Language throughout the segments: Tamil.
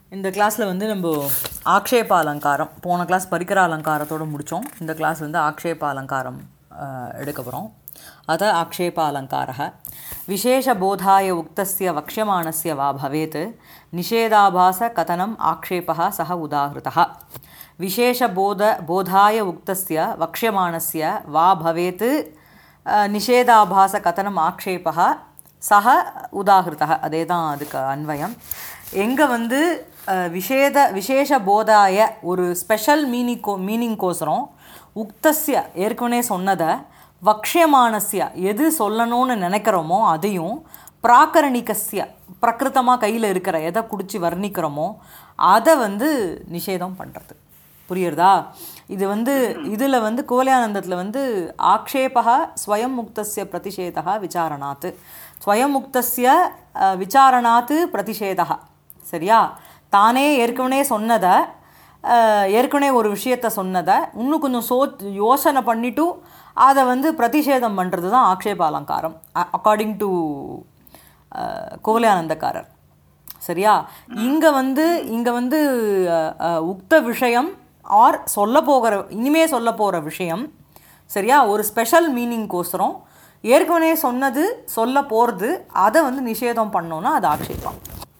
இந்த கிளாஸில் வந்து நம்ம ஆக்ஷேப அலங்காரம் போன கிளாஸ் பரிக்கர அலங்காரத்தோடு முடித்தோம் இந்த கிளாஸ் வந்து ஆக்ஷேப அலங்காரம் அஹ், எடுக்க போகிறோம் अत आक्षेपालङ्कारः विशेषबोधाय उक्तस्य वक्ष्यमाणस्य वा भवेत् निषेधाभासकथनम् आक्षेपः सः उदाहृतः विशेषबोध बोधाय उक्तस्य वक्ष्यमाणस्य वा भवेत् अ, निषेधाभासकथनम् आक्षेपः சக உதாகிருத்தः அதே தான் அதுக்கு அன்வயம் எங்கே வந்து அஹ், விஷேத விசேஷ போதாய ஒரு ஸ்பெஷல் மீனிங்கோ மீனிங்கோசரம் உக்தஸ்ய ஏற்கனவே சொன்னதை வக்ஷியமானஸ்ய எது சொல்லணும்னு நினைக்கிறோமோ அதையும் பிராக்கரணிகஸ்ய பிரகிருத்தமாக கையில் இருக்கிற எதை குடிச்சு வர்ணிக்கிறோமோ அதை வந்து நிஷேதம் பண்ணுறது புரியுறதா இது வந்து இதில் வந்து கோலியானந்தத்தில் வந்து ஆக்ஷேபக ஸ்வயம் முக்தஸ்ய பிரதிஷேதா விசாரணாத் ஸ்வயம் முக்தஸ்ய அஹ், விசாரணாத் பிரதிஷேதா சரியா தானே ஏற்கனவே சொன்னதை அஹ், ஏற்கனவே ஒரு விஷயத்த சொன்னதை இன்னும் கொஞ்சம் சோ யோசனை பண்ணிட்டு அதை வந்து பிரதிஷேதம் பண்ணுறது தான் ஆக்ஷேப அலங்காரம் அக்கார்டிங் டு கோலியானந்தக்காரர் சரியா இங்கே வந்து இங்கே வந்து அஹ், அஹ், உக்த விஷயம் ஆர் சொல்ல போகிற இனிமே சொல்ல போகிற விஷயம் சரியா ஒரு ஸ்பெஷல் மீனிங்கோசரம் ஏற்கனவே சொன்னது சொல்ல போகிறது அதை வந்து நிஷேதம் பண்ணோன்னா அது ஆக்ஷேபம்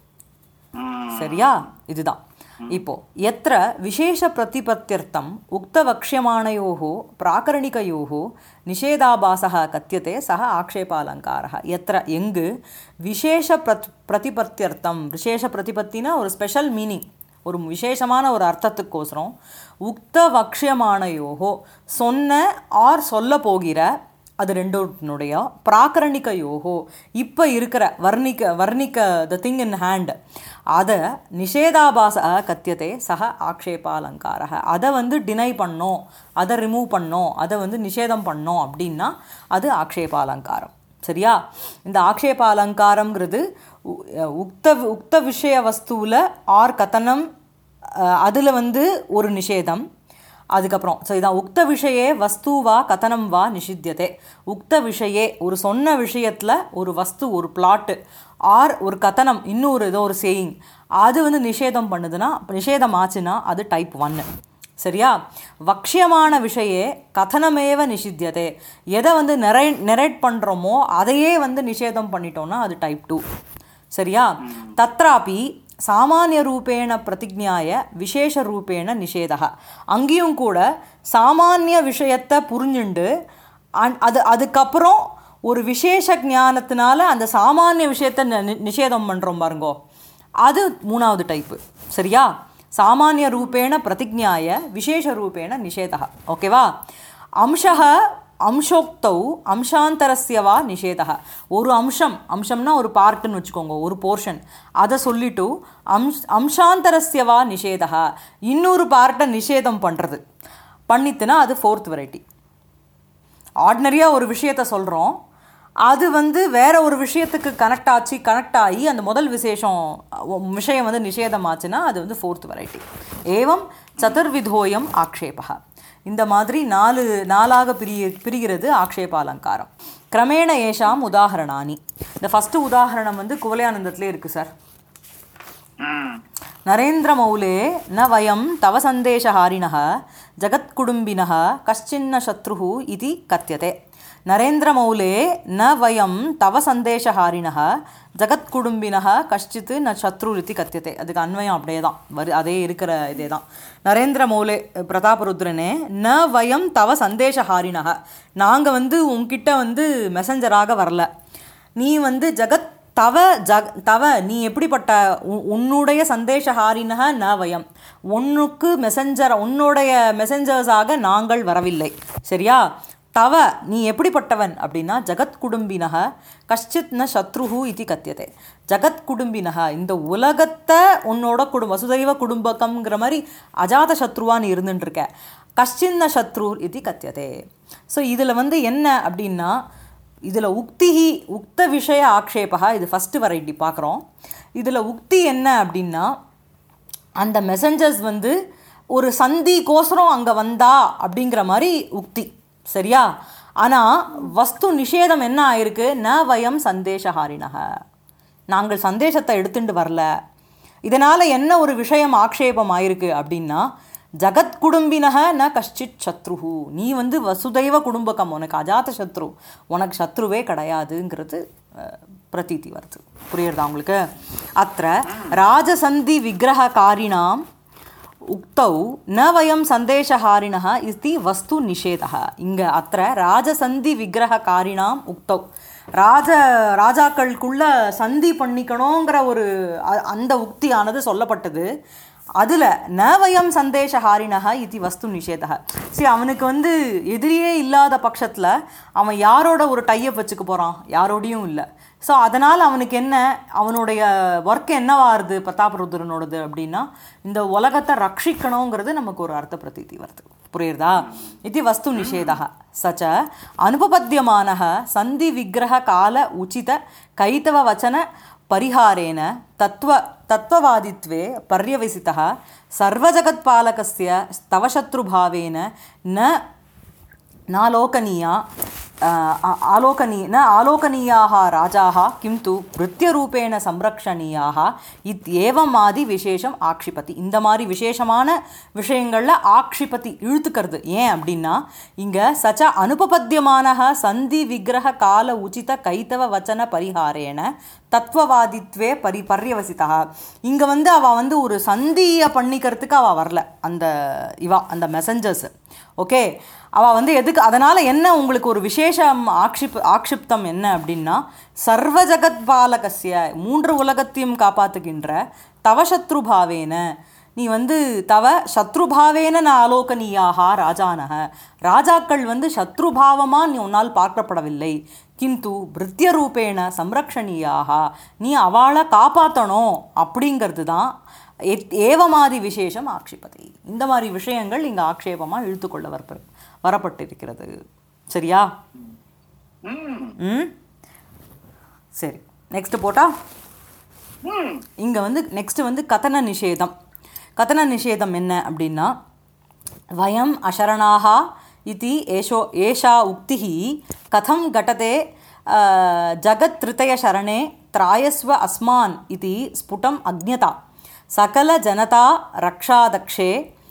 சரியா இதுதான் இப்போ எத்திர விசேஷ பிரதிபத்தியர்த்தம் உக்தவக்ஷ்யமானயோः பிராகரணிகயோः நிஷேதாபாசः கத்தியதே சக ஆக்ஷேபாலங்காரः எத்திர எங்கு விசேஷ பிரத் பிரதிபத்தியர்த்தம் விசேஷ பிரதிபத்தினா ஒரு ஸ்பெஷல் மீனிங் ஒரு விசேஷமான ஒரு அர்த்தத்துக்கோசரம் உக்த வக்ஷியமானயோகோ சொன்ன ஆர் சொல்ல போகிற அது ரெண்டோனுடைய பிராக்கரணிக யோகோ இப்போ இருக்கிற வர்ணிக்க வர்ணிக்க த திங் இன் ஹேண்ட் அதை நிஷேதாபாச கத்தியதே சக ஆக்ஷேபாலங்காரக அதை வந்து டினை பண்ணோம் அதை ரிமூவ் பண்ணோம் அதை வந்து நிஷேதம் பண்ணோம் அப்படின்னா அது ஆக்ஷேபாலங்காரம் சரியா இந்த ஆக்ஷேப அலங்காரம்ங்கிறது உ- உக்த உக்த விஷய வஸ்துவில் ஆர் கதனம் அதில் வந்து ஒரு நிஷேதம் அதுக்கப்புறம் ஸோ இதான் உக்த விஷயே வஸ்து வா கதனம் வா நிஷித்தியதே உக்த விஷயே ஒரு சொன்ன விஷயத்தில் ஒரு வஸ்து ஒரு பிளாட்டு ஆர் ஒரு கதனம் இன்னொரு ஏதோ ஒரு சேயிங் அது வந்து நிஷேதம் பண்ணுதுன்னா நிஷேதம் ஆச்சுன்னா அது டைப் ஒன்று சரியா வக்ஷியமான விஷயே கதனமேவ நிஷித்தியதே எதை வந்து நிறை நெரேட் பண்ணுறோமோ அதையே வந்து நிஷேதம் பண்ணிட்டோம்னா அது டைப் டூ சரியா தத்ராபி சாமானிய ரூபேண பிரதிஜ்ஞாய விசேஷ ரூபேண நிஷேதா அங்கேயும் கூட சாமானிய விஷயத்தை புரிஞ்சுண்டு அன்- அது அதுக்கப்புறம் ஒரு விசேஷ ஞானத்தினால அந்த சாமானிய விஷயத்தை நி- நி- நிஷேதம் பண்ணுறோம் பாருங்கோ அது மூணாவது டைப்பு சரியா சாமானிய ரூபேண பிரதிஜ்ஞாய விசேஷ ரூபேண நிஷேதா ஓகேவா அம்சः அம்சோக்தௌ அம்சாந்தரஸ்ய வா நிஷேதா ஒரு அம்சம் அம்சம்னா ஒரு பார்ட்டுன்னு வச்சுக்கோங்க ஒரு போர்ஷன் அதை சொல்லிட்டு அம்ஸ் அம்சாந்தரஸ்ய வா நிஷேதா இன்னொரு பார்ட்டை நிஷேதம் பண்ணுறது பண்ணித்துனா அது ஃபோர்த் வெரைட்டி ஆர்டினரியாக ஒரு விஷயத்த சொல்கிறோம் அது வந்து வேற ஒரு விஷயத்துக்கு கனெக்ட் ஆச்சு கனெக்ட் ஆகி அந்த முதல் விசேஷம் அஹ், விஷயம் வந்து நிஷேதமாச்சுன்னா அது வந்து ஃபோர்த் வெரைட்டி ஏவம் சதுர்விதோயம் ஆக்ஷேபா இந்த மாதிரி நாலு நாளாக பிரிய பிரிகிறது ஆக்ஷேப அலங்காரம் கிரமேண ஏஷாம் உதாகரணானி இந்த ஃபஸ்ட்டு உதாகரணம் வந்து குவலயானந்தத்திலே இருக்குது சார் நரேந்திரமௌலே ந வயம் தவ சந்தேஷஹாரிணः ஜகத்குடும்பினः கஷ்டின்ன சத்ருः इति கத்தியते நரேந்திரமௌலே ந வயம் தவ சந்தேஷஹாரிணः ஜகத்குடும்பினः கஷ்டித் ந சத்ரு இति கத்தியते அதுக்கு அன்வயம் அப்படியே தான் வரு அதே இருக்கிற இதே தான் நரேந்திர மௌலே பிரதாபருத்ரனே ந வயம் தவ சந்தேஷஹாரிணः நாங்கள் வந்து உன்கிட்ட வந்து மெசஞ்சராக வரல நீ வந்து ஜகத் தவ ஜக் தவ நீ எப்படிப்பட்ட உ- உன்னுடைய சந்தேஷஹாரினக ந வயம் உன்னுக்கு மெசஞ்சர் உன்னுடைய மெசஞ்சர்ஸாக நாங்கள் வரவில்லை சரியா தவ நீ எப்படிப்பட்டவன் அப்படின்னா ஜகத் குடும்பினக கஷ்டித் ந சத்ருஹு இது கத்தியதே ஜகத் குடும்பினக இந்த உலகத்தை உன்னோட குடும் வசுதைவ குடும்பகம்ங்கிற மாதிரி அஜாத சத்ருவா நீ இருந்துட்டு இருக்க கஷ்டின்ன சத்ரு இது கத்தியதே ஸோ இதில் வந்து என்ன அப்படின்னா இதில் உக்திஹி உக்த விஷய ஆக்ஷேபகா இது ஃபஸ்ட்டு வெரைட்டி பார்க்குறோம் இதில் உக்தி என்ன அப்படின்னா அந்த மெசஞ்சர்ஸ் வந்து ஒரு சந்திக்கோசரம் அங்கே வந்தா அப்படிங்கிற மாதிரி உக்தி சரியா ஆனால் வஸ்து நிஷேதம் என்ன ஆயிருக்கு ந வயம் சந்தேஷஹாரினக நாங்கள் சந்தேஷத்தை எடுத்துட்டு வரல இதனால் என்ன ஒரு விஷயம் ஆக்ஷேபம் ஆயிருக்கு அப்படின்னா ஜகத் குடும்பினக ந கஷ்டித் சத்ருஹு நீ வந்து வசுதைவ குடும்பகம் உனக்கு அஜாத சத்ரு உனக்கு சத்ருவே கிடையாதுங்கிறது அஹ், பிரதீதி வருது புரியுறதா உங்களுக்கு அத்த ராஜசந்தி விக்கிரககாரிணாம் உக்தௌ ந வயம் சந்தேஷஹாரிணः இதி வஸ்து நிஷேதः இங்க அத்த ராஜசந்தி விக்கிரககாரிணாம் உக்தௌ ராஜ ராஜாக்களுக்குள்ள சந்தி பண்ணிக்கணுங்கிற ஒரு அ- அந்த உக்தியானது சொல்லப்பட்டது அதுல ந வயம் சந்தேஷஹாரிணः இது வஸ்து நிஷேதः சரி அவனுக்கு வந்து எதிரியே இல்லாத பட்சத்துல அவன் யாரோட ஒரு டைப் வச்சுக்க போறான் யாரோடையும் இல்லை ஸோ அதனால் அவனுக்கு என்ன அவனுடைய ஒர்க் என்னவாருது பிரதாபருத்ரனோடது அப்படின்னா இந்த உலகத்தை ரட்சிக்கணுங்கிறது நமக்கு ஒரு அர்த்த பிரதீதி வருது புரியுறதா இது வஸ்து நிஷேதः சச்ச அனுபபத்தியமானः சந்தி விக்கிரக கால உச்சித கைத்தவ வச்சன परिहारेण तत्त्व तत्त्ववादित्वे पर्यवसितः सर्वजगत्पालकस्य तव शत्रुभावेन न नालोकनीया आ- आलोकनी न आलोकनीयाः राजाः किन्तु वृत्त्यरूपेण संरक्षणीयाः இத்யேவம் ஆதி விசேஷம் ஆக்ஷிபதி இந்த மாதிரி விசேஷமான விஷயங்களில் ஆக்ஷிபதி இழுத்துக்கிறது ஏன் அப்படின்னா இங்கே சச்ச அனுபபத்தியமான சந்தி விக்கிரக கால உச்சித கைத்தவ வச்சன பரிகாரேன தத்துவவாதித்வே பரி பர்யவசிதா இங்கே வந்து அவள் வந்து ஒரு சந்தியை பண்ணிக்கிறதுக்கு அவள் வரல அந்த இவா அந்த மெசஞ்சர்ஸ் ஓகே அவள் வந்து எதுக்கு அதனால் என்ன உங்களுக்கு ஒரு விசேஷம் ஆக்ஷிப் ஆக்ஷிப்தம் என்ன அப்படின்னா சர்வ ஜகத் பாலகஸ்ய மூன்று உலகத்தையும் காப்பாற்றுகின்ற தவ சத்ருபாவேன நீ வந்து தவ சத்ருபாவேன ந ஆலோகனீயாக ராஜானக ராஜாக்கள் வந்து சத்ருபாவமாக நீ உன்னால் பார்க்கப்படவில்லை கிந்து பிருத்திய ரூபேண சம்ரக்ஷணீயாக நீ அவளை காப்பாற்றணும் அப்படிங்கிறது தான் எத்- ஏவமாதி விசேஷம் ஆக்ஷிபதி இந்த மாதிரி விஷயங்கள் இங்கே ஆக்ஷேபமாக இழுத்துக்கொள்ள வரப்ப வரப்பட்டிருக்கிறது சரியா ம் ம் சரி நெக்ஸ்ட் போட்டா ம் இங்கே வந்து நெக்ஸ்ட் வந்து கதன நிஷேதம் கதன நிஷேதம் என்ன அப்படின்னா வயம் அசரணாக இது ஏஷோ ஏஷா உக்தி கதம் கடதே ஜகத்ருதயசரணே திராயஸ்வ அஸ்மான் இது ஸ்புடம் அக்ஞதா சகல ஜனதா ரக்ஷாதக்ஷே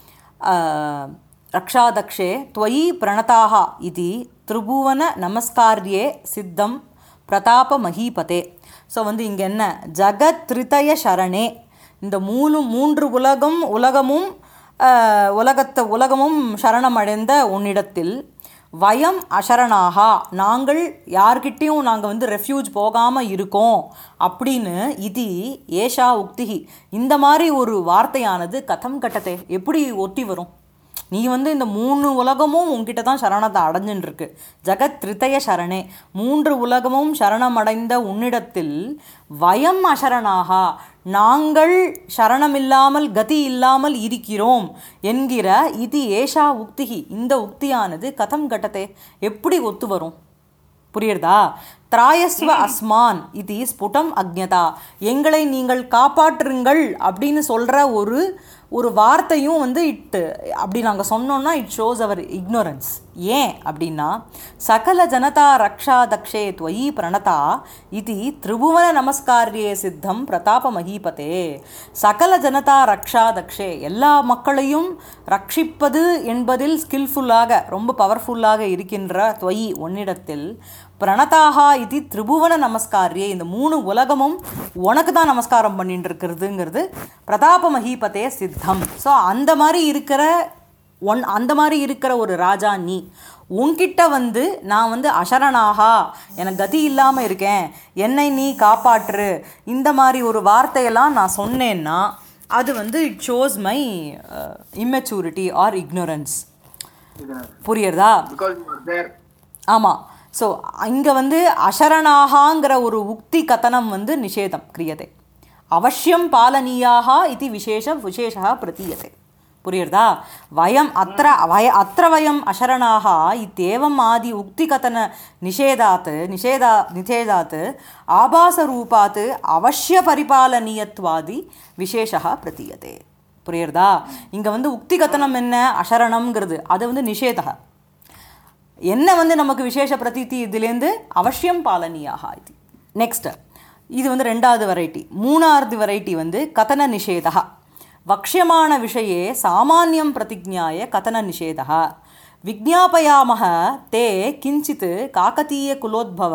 அஹ், ரக்ஷாதக்ஷே त्वयि प्रणताः इति त्रिभुवन நமஸ்காரியே சித்தம் பிரதாப மகீபதே ஸோ வந்து இங்கே என்ன ஜகத்ரிதய சரணே இந்த மூணு மூன்று உலகம் உலகமும் அஹ், உலகத்தை உலகமும் சரணமடைந்த உன்னிடத்தில் வயம் அசரணாகா நாங்கள் யார்கிட்டேயும் நாங்கள் வந்து ரெஃப்யூஜ் போகாமல் இருக்கோம் அப்படின்னு இது ஏஷா உக்திகி இந்த மாதிரி ஒரு வார்த்தையானது கதம் கட்டத்தை எப்படி ஒட்டி வரும் நீ வந்து இந்த மூணு உலகமும் உன்கிட்ட தான் சரணத்தை அடைஞ்சுன்னு இருக்கு ஜகத் திரிதய சரணே மூன்று உலகமும் சரணமடைந்த உன்னிடத்தில் வயம் அசரணாகா நாங்கள் சரணமில்லாமல் கதி இல்லாமல் இருக்கிறோம் என்கிற இது ஏஷா உக்திகி இந்த உக்தியானது கதம் கட்டத்தை எப்படி ஒத்து வரும் புரியுறதா திராயஸ்வ அஸ்மான் இது ஸ்புடம் அக்ஞதா எங்களை நீங்கள் காப்பாற்றுங்கள் அப்படின்னு சொல்கிற ஒரு ஒரு வார்த்தையும் வந்து இட் அப்படி நாங்கள் சொன்னோம்னா இட் ஷோஸ் அவர் இக்னோரன்ஸ் ஏன் அப்படின்னா சகல ஜனதா ரக்ஷா தக்ஷே துவயி பிரணதா இது திரிபுவன நமஸ்காரியே சித்தம் பிரதாப மகீபதே சகல ஜனதா ரக்ஷா தக்ஷே எல்லா மக்களையும் ரட்சிப்பது என்பதில் ஸ்கில்ஃபுல்லாக ரொம்ப பவர்ஃபுல்லாக இருக்கின்ற துவயி உன்னிடத்தில் பிரணதாகா இது திரிபுவன நமஸ்காரியே இந்த மூணு உலகமும் உனக்கு தான் நமஸ்காரம் பண்ணிட்டு இருக்கிறதுங்கிறது பிரதாப மகீபதே சித்தம் ஸோ அந்த மாதிரி இருக்கிற ஒன் அந்த மாதிரி இருக்கிற ஒரு ராஜா நீ உன்கிட்ட வந்து நான் வந்து அசரணாகா எனக்கு கதி இல்லாமல் இருக்கேன் என்னை நீ காப்பாற்று இந்த மாதிரி ஒரு வார்த்தையெல்லாம் நான் சொன்னேன்னா அது வந்து it shows my immaturity or ignorance புரியுறதா பிகாஸ் யூ ஆர் தேர் ஆமாம் ஸோ இங்கே வந்து அசரணாகாங்கிற ஒரு உக்தி கதனம் வந்து நிஷேதம் கிரியதே அவசியம் பாலனீயாக இது விசேஷ விசேஷா பிரதீயते புரியுறதா வயம் அத்திர வய அத்திர வயம் அசரணாக இத்தேவம் ஆதி உக்தி கதன நிஷேதாத் நிஷேதா நிஷேதாத் ஆபாசரூபாத் அவசிய பரிபாலனீயத்வாதி விசேஷா பிரதீயते புரியுறதா இங்கே வந்து உக்தி கதனம் என்ன அசரணம்ங்கிறது அது வந்து நிஷேதக என்ன வந்து நமக்கு விசேஷ பிரதீதி இதுலேருந்து அவசியம் பாலனியாக இது நெக்ஸ்ட் இது வந்து ரெண்டாவது வெரைட்டி மூணாவது வெரைட்டி வந்து கதன நிஷேதா வக்ஷ்யமான விஷயே சாமானியம் பிரதிஜாய கதன நிஷேதா விஜாபயாமः தே கிஞ்சித் காக்கதீய குலோத்பவ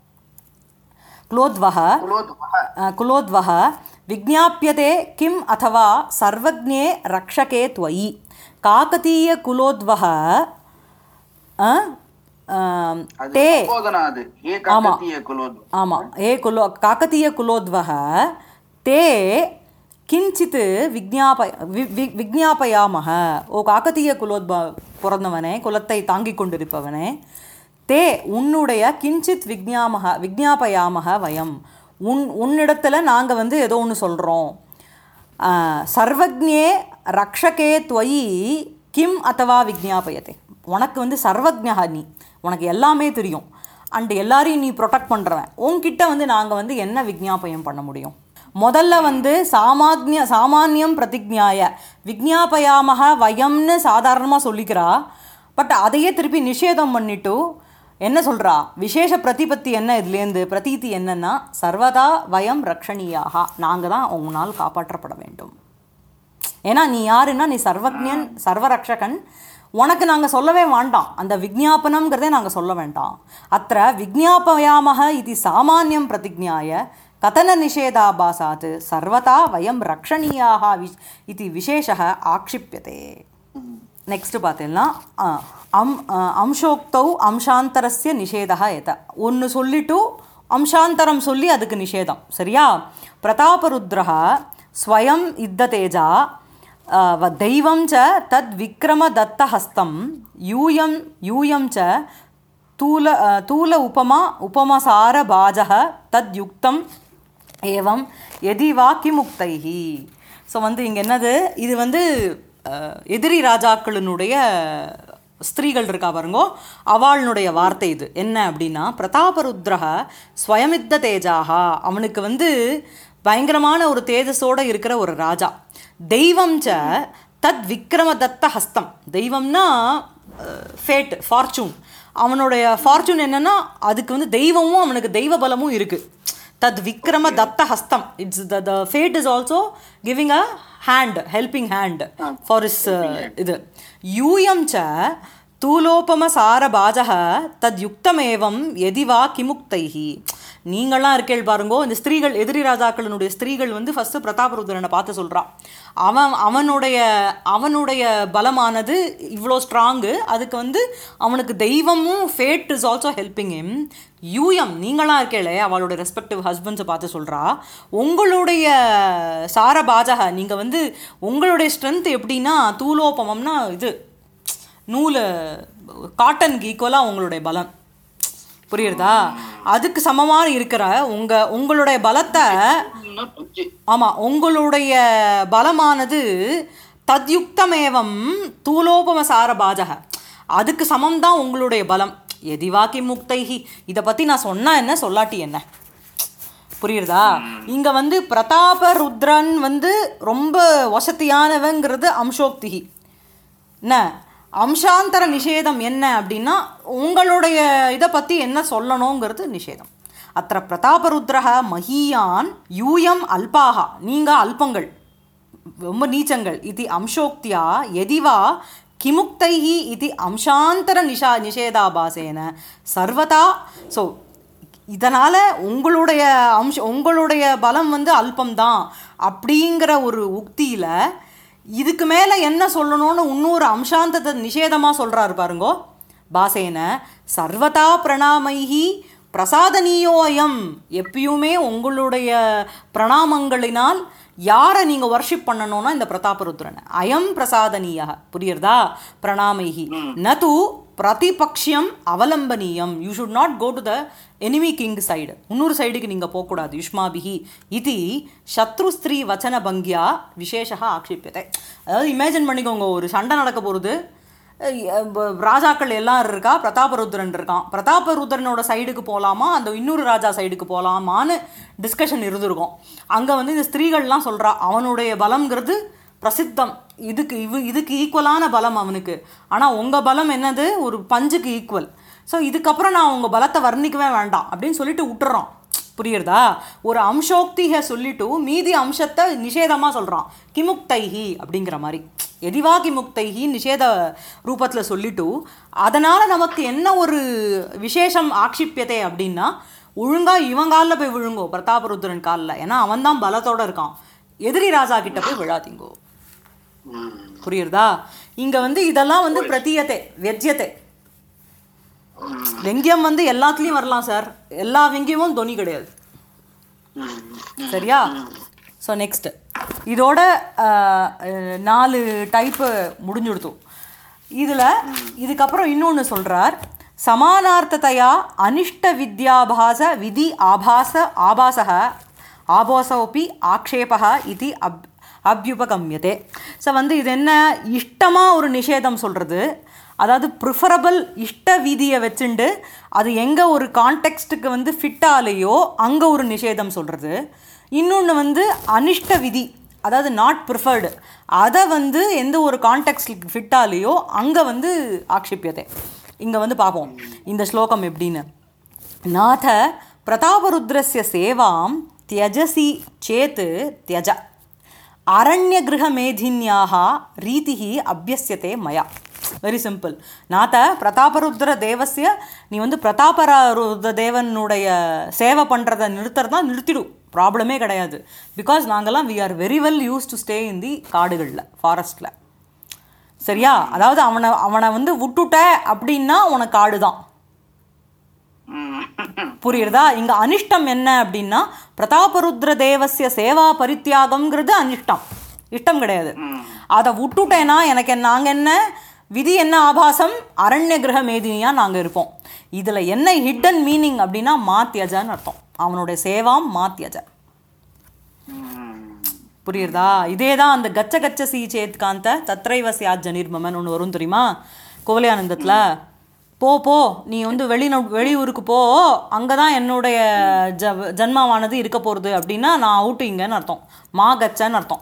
குலோத்வः कुलोद्वः कुलोद्वः विज्ञाप्यते किम् अथवा सर्वज्ञे रक्षके त्वयि काकतीयकुलोद्वः अ, आम्, அது ते சம்போதனா அது ஏ காக்கத்திய குலோத் ஆமாம் ஏ குலோ காக்கத்தீய குலோத்வக தே கிஞ்சித் விஜாபய வி- வி- விஜாபயாமக ஓ காக்கத்தீய குலோத்ப பிறந்தவனே குலத்தை தாங்கிக் கொண்டிருப்பவனே தே உன்னுடைய கிஞ்சித் விஜ்ஞாமக விஜாபயாமக வயம் உன் உன்னிடத்துல நாங்கள் வந்து ஏதோ ஒன்று சொல்கிறோம் சர்வஜ்ஞே ரக்ஷகே துவயி கிம் அத்தவா விஜாபயத்தை உனக்கு வந்து சர்வஜ்ஞா நீ உனக்கு எல்லாமே தெரியும் அண்ட் எல்லாரையும் நீ ப்ரொடெக்ட் பண்ணுறவன் உன்கிட்ட வந்து நாங்கள் வந்து என்ன விஜாபயம் பண்ண முடியும் முதல்ல வந்து சாமான்ய சாமானியம் பிரதிஜ்ஞாய விஜாபயாமக வயம்னு சாதாரணமாக சொல்லிக்கிறா பட் அதையே திருப்பி நிஷேதம் பண்ணிட்டு என்ன சொல்றா விசேஷ பிரதிபத்தி என்ன இதுலேருந்து பிரதீதி என்னன்னா சர்வதா வயம் ரக்ஷணியாக நாங்கள் தான் உங்களால் காப்பாற்றப்பட வேண்டும் ஏன்னா நீ யாருன்னா நீ சர்வஜன் சர்வரக்ஷகன் உனக்கு நாங்கள் சொல்லவே வேண்டாம் அந்த விஜாபனம்ங்கிறதே நாங்கள் சொல்ல வேண்டாம் அத்த விஜாபயாமக இது சாமானியம் பிரதிஜாய கதன நிஷேதாபாசாத் சர்வதா வயம் ரக்ஷணீயாக வி- இது விசேஷ ஆக்ஷிப்பியதே நெக்ஸ்ட் பார்த்தீங்கன்னா ஆ, அம் ஆ, அம்சோக்தௌ அம்சாந்தரஸ்ய நிஷேதா எத ஒன்று சொல்லிட்டு அம்சாந்தரம் சொல்லி அதுக்கு நிஷேதம் சரியா பிரதாபருத்ரः ஸ்வயம் யுத்ததேஜா ஆ, வ- தெய்வம் ச தத் விக்ரமதத்தஹஸ்தம் யூயம் யூயம் ச தூல ஆ, தூல உபமா உபமசாரபாஜः தத் யுக்தம் ஏவம் எதி வா கிமுக்தைஹி ஸோ வந்து இங்கே என்னது இது வந்து அஹ், எதிரி ராஜாக்களினுடைய ஸ்திரீகள் இருக்கா பாருங்கோ அவளுடைய வார்த்தை இது என்ன அப்படின்னா பிரதாபருத்ரஹ ஸ்வயமித்த தேஜாகா அவனுக்கு வந்து பயங்கரமான ஒரு தேஜஸோட இருக்கிற ஒரு ராஜா தெய்வம் ச தத் விக்ரமதத்த ஹஸ்தம் தெய்வம்னா ஃபேட் ஃபார்ச்சூன் அவனுடைய ஃபார்ச்சூன் என்னன்னா அதுக்கு வந்து தெய்வமும் அவனுக்கு தெய்வ பலமும் இருக்கு தத் விக்ரம தத்த ஹஸ்தம் it's the the fate is also giving a hand helping hand for is இது யூயம் ச தூலோபம சாரபாஜக தத் யுக்தமேவம் எதிவா கிமுக்தைஹி நீங்களாம் இருக்கேள் பாருங்கோ இந்த ஸ்திரீகள் எதிரி ராஜாக்களினுடைய ஸ்திரீகள் வந்து ஃபஸ்ட்டு பிரதாபருத்ரனை பார்த்து சொல்கிறான் அவன் அவனுடைய அவனுடைய பலமானது இவ்வளோ ஸ்ட்ராங்கு அதுக்கு வந்து அவனுக்கு தெய்வமும் fate is also helping him um நீங்களாம் இருக்கேளே அவளோட ரெஸ்பெக்டிவ் ஹஸ்பண்ட்ஸை பார்த்து சொல்கிறா உங்களுடைய சாரபாஜக நீங்கள் வந்து உங்களுடைய ஸ்ட்ரென்த் எப்படின்னா தூலோபமம்னா இது நூல் காட்டனுக்கு ஈக்குவலாக உங்களுடைய பலம் புரியுறதா அதுக்கு சமமாக இருக்கிற உங்கள் உங்களுடைய பலத்தை பஞ்சு ஆமாம் உங்களுடைய பலமானது தத்யுக்தமேவம் தூலோபம சாரபாஜக அதுக்கு சமம் தான் உங்களுடைய பலம் எதிவாக்கி முக்தைஹி இதை பற்றி நான் சொன்னா என்ன சொல்லாட்டி என்ன புரியுறதா இங்க வந்து பிரதாப ருத்ரன் வந்து ரொம்ப வசதியானவங்கிறது அம்சோக்திகி என்ன அம்சாந்தர நிஷேதம் என்ன அப்படின்னா உங்களுடைய இதை பற்றி என்ன சொல்லணுங்கிறது நிஷேதம் அத்த பிரதாபருத்ரஹ மஹீயான் யூயம் அல்பாகா நீங்கள் அல்பங்கள் ரொம்ப நீச்சங்கள் இது அம்சோக்தியா எதிவா கிமுக்தைஹி இது அம்சாந்தர நிஷா நிஷேதாபாசேன சர்வதா ஸோ இதனால் உங்களுடைய அம்ச உங்களுடைய பலம் வந்து அல்பம்தான் அப்படிங்கிற ஒரு உக்தியில் இதுக்கு மேலே என்ன சொல்லணும்னு இன்னொரு அம்சாந்தத்தை நிஷேதமாக சொல்கிறாரு பாருங்கோ பாசேன சர்வதா பிரணாமைஹி பிரசாதனீயோயம் எப்பயுமே உங்களுடைய பிரணாமங்களினால் யாரை நீங்கள் வர்ஷிப் பண்ணணும்னா இந்த பிரதாபருத்ரனை அயம் பிரசாதனீய புரியுறதா பிரணாமைஹி நது பிரதிபக்ஷியம் அவலம்பனீயம் you should not go to the enemy king side இன்னொரு சைடுக்கு நீங்கள் போகக்கூடாது யுஷ்மாபிஹி இது சத்ருஸ்திரீ வச்சன பங்கியா விசேஷா ஆக்ஷிப்பியத்தை அதாவது இமேஜின் பண்ணிக்கோங்க ஒரு சண்டை நடக்க போகிறது ராஜாக்கள் எல்லாம் இருக்கா பிரதாபருத்ரன் இருக்கான் பிரதாபருத்ரனோட சைடுக்கு போகலாமா அந்த இன்னொரு ராஜா சைடுக்கு போகலாமான்னு டிஸ்கஷன் இருந்திருக்கும் அங்கே வந்து இந்த ஸ்திரீகள்லாம் சொல்கிறா அவனுடைய பலம்ங்கிறது பிரசித்தம் இதுக்கு இவ இதுக்கு ஈக்குவலான பலம் அவனுக்கு ஆனால் உங்கள் பலம் என்னது ஒரு பஞ்சுக்கு ஈக்குவல் ஸோ இதுக்கப்புறம் நான் உங்கள் பலத்தை வர்ணிக்கவே வேண்டாம் அப்படின்னு சொல்லிட்டு விட்டுறோம் புரியுறதா ஒரு அம்சோக்திக சொல்லிட்டு மீதி அம்சத்தை நிஷேதமாக சொல்கிறான் கிமுக்தைஹி அப்படிங்கிற மாதிரி எதிவா கிமுக்தைஹி நிஷேத ரூபத்தில் சொல்லிட்டு அதனால் நமக்கு என்ன ஒரு விசேஷம் ஆக்ஷிப்பியதே அப்படின்னா ஒழுங்கா இவன் காலில் போய் விழுங்கோ பிரதாபருத்ரன் காலில் ஏன்னா அவன் தான் பலத்தோட இருக்கான் எதிரி ராஜா கிட்ட போய் விழாதீங்கோ ம். புரியுறதா இங்க வந்து இதெல்லாம் வந்து பிரதீயத்தை வெஜ்யத்தை வெங்கியம் வந்து எல்லாத்துலேயும் வரலாம் சார் எல்லா வெங்கியமும் தொனி கிடையாது ம். சரியா ஸோ நெக்ஸ்ட் இதோட அஹ், அஹ், நாலு டைப்பு முடிஞ்சுடுத்தோம் இதில் இதுக்கப்புறம் இன்னொன்று சொல்கிறார் சமானார்த்ததையா அனிஷ்ட வித்யாபாச விதி ஆபாச ஆபாசக ஆபாசோப்பி ஆக்ஷேபக இது அப் அபியுபகமியதே ஸோ வந்து இது என்ன இஷ்டமாக ஒரு நிஷேதம் சொல்கிறது அதாவது ப்ரிஃபரபிள் இஷ்ட விதியை வச்சுண்டு அது எங்கே ஒரு கான்டெக்ஸ்ட்டுக்கு வந்து ஃபிட் ஆலையோ அங்கே ஒரு நிஷேதம் சொல்கிறது இன்னொன்று வந்து அனிஷ்ட விதி அதாவது நாட் ப்ரிஃபர்டு அதை வந்து எந்த ஒரு கான்டெக்ஸ்டுக்கு ஃபிட் ஆலையோ அங்கே வந்து ஆக்ஷிப்பியதே இங்கே வந்து பார்ப்போம் இந்த ஸ்லோகம் எப்படின்னு நாத பிரதாபருத்ரஸ்ய சேவாம் தியஜசி சேத் தியஜ அரண்யகிருஹமேதின்யாக ரீதிஹி அபியசியதே மயா வெரி சிம்பிள் நாத்த பிரதாபருத்ர தேவசிய நீ வந்து பிரதாபருத்ர தேவனுடைய சேவை பண்ணுறதை நிறுத்துறதா நிறுத்திடும் ப்ராப்ளமே கிடையாது பிகாஸ் நாங்கள்லாம் we are very well used to stay in the காடுகளில் ஃபாரஸ்ட்டில் சரியா அதாவது அவனை அவனை வந்து விட்டுட்ட அப்படின்னா உனக்கு காடு தான் ம். புரியுறதா இங்க அனிஷ்டம் என்ன அப்படின்னா பிரதாபருத்ர தேவசிய சேவா பரித்தியாகம்ங்கிறது அனிஷ்டம் இஷ்டம் கிடையாது அதை விட்டுட்டேன்னா எனக்கு என்ன- நாங்க என்ன விதி என்ன ஆபாசம் அரண்ய கிரக மேதினியா நாங்க இருப்போம் இதுல என்ன ஹிடன் மீனிங் அப்படின்னா மாத்தியஜன்னு அர்த்தம் அவனுடைய சேவாம் மாத்தியஜ ம். புரியுறதா இதே தான் அந்த கச்ச கச்ச சி சேத் காந்த தத்ரைவ சியாத் ஜனிர்மமன் ஒன்று வரும் தெரியுமா கோவலியானந்தத்தில் போ போ நீ வந்து வெளிநா வெளியூருக்கு போ அங்கே தான் என்னுடைய ஜ ஜன்மாவானது இருக்க போகிறது அப்படின்னா நான் அவுட்டு இங்கன்னு அர்த்தம் மா கச்சன்னு அர்த்தம்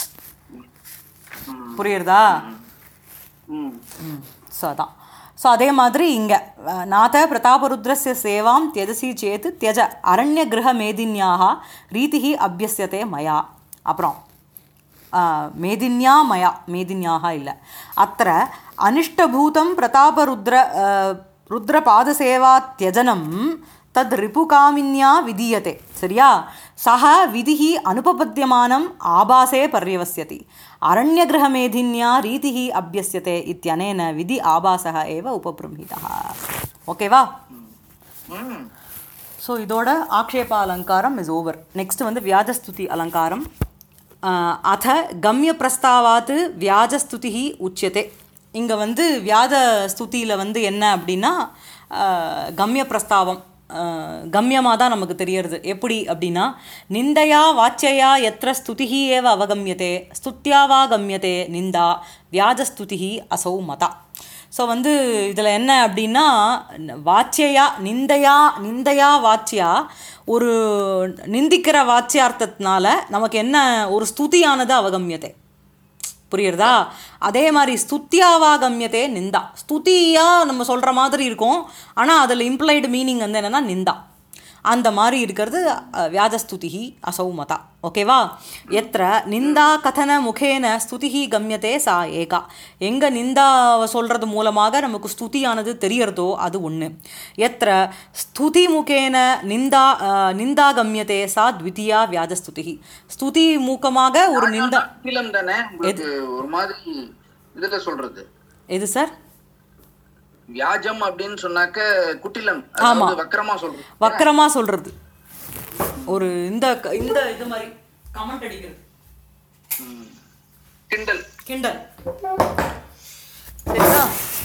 புரியுறதா ம். ஸோ அதான் ஸோ அதே மாதிரி இங்கே நாத பிரதாபருத்ரஸ்ய சேவாம் தியஜசி சேத் தியஜ அரண்ய கிரக மேதின்யாக ரீதிஹி அபியசியதே மயா அப்புறம் ஆ, மேதின்யா மயா மேதின்யாக இல்லை அத்த அனிஷ்டபூதம் பிரதாபருத்ர ஆ, ருத்ரபாதசேவா தியஜனம் தத் ரிபுகாமின்யா விதீயते சரியா சஹ விதிஹி அனுபபத்தியமானம் ஆபாசே பர்யவஸ்யति அரண்யகிரகமேதின்யா ரீதிஹி அபியஸ்யते இत्यनेन விதி ஆபாசः एव उपबृंहितः ஓகேவா ம். ஸோ இதோட ஆக்ஷேப அலங்காரம் இஸ் ஓவர் நெக்ஸ்ட் வந்து வியாஜஸ்துதி அலங்காரம் ஆஹ் அத கம்ய பிரஸ்தாவாத்து வியாஜஸ்துதி உச்சியதே இங்கே வந்து வியாஜ ஸ்துதியில் வந்து என்ன அப்படின்னா ஆஹ் கம்ய பிரஸ்தாவம் கம்யமாக தான் நமக்கு தெரியறது எப்படி அப்படின்னா நிந்தையா வாச்சியா எத்திர ஸ்துதிஹி ஏவ அவகமியதே ஸ்துத்யாவா கம்யதே நிந்தா வியாஜஸ்துதிஹி அசௌ மதா ஸோ வந்து இதில் என்ன அப்படின்னா வாச்சியா நிந்தையா நிந்தையா வாச்சியா ஒரு நிந்திக்கிற வாச்சியார்த்தத்தினால நமக்கு என்ன ஒரு ஸ்துதியானது அவகமியத்தை புரியுறதா அதே மாதிரி ஸ்துத்தியாவா கம்யத்தே நிந்தா ஸ்துதியா நம்ம சொல்கிற மாதிரி இருக்கும் ஆனால் அதில் இம்ப்ளைடு மீனிங் வந்து என்னென்னா நிந்தா அந்த மாதிரி இருக்கிறது அஹ், வியாஜஸ்துதிஹி அசௌ மதா ஓகேவா எத்திர நிந்தா கதன முகேன ஸ்துதிஹி கம்யத்தே சா ஏகா எங்கே நிந்தாவை சொல்கிறது மூலமாக நமக்கு ஸ்துதியானது தெரியறதோ அது ஒன்று எத்திர ஸ்துதி முகேன நிந்தா அஹ், நிந்தா கம்யத்தே சா த்விதியா வியாஜஸ்துதிஹி ஸ்துதி மூக்கமாக ஒரு நிந்தா குட்டிலம் தானே உங்களுக்கு ஒரு மாதிரி இதுல சொல்றது எது சார் வியாஜம் அப்படின்னு சொன்னாக்க குட்டிலம் ஆமா. அதாவது வக்கரமா சொல்றது வக்கரமா சொல்றது ஒரு இந்த க- இந்த இது மாதிரி கமெண்ட் அடிக்கிறது ம். கிண்டல் கிண்டல் சரிதா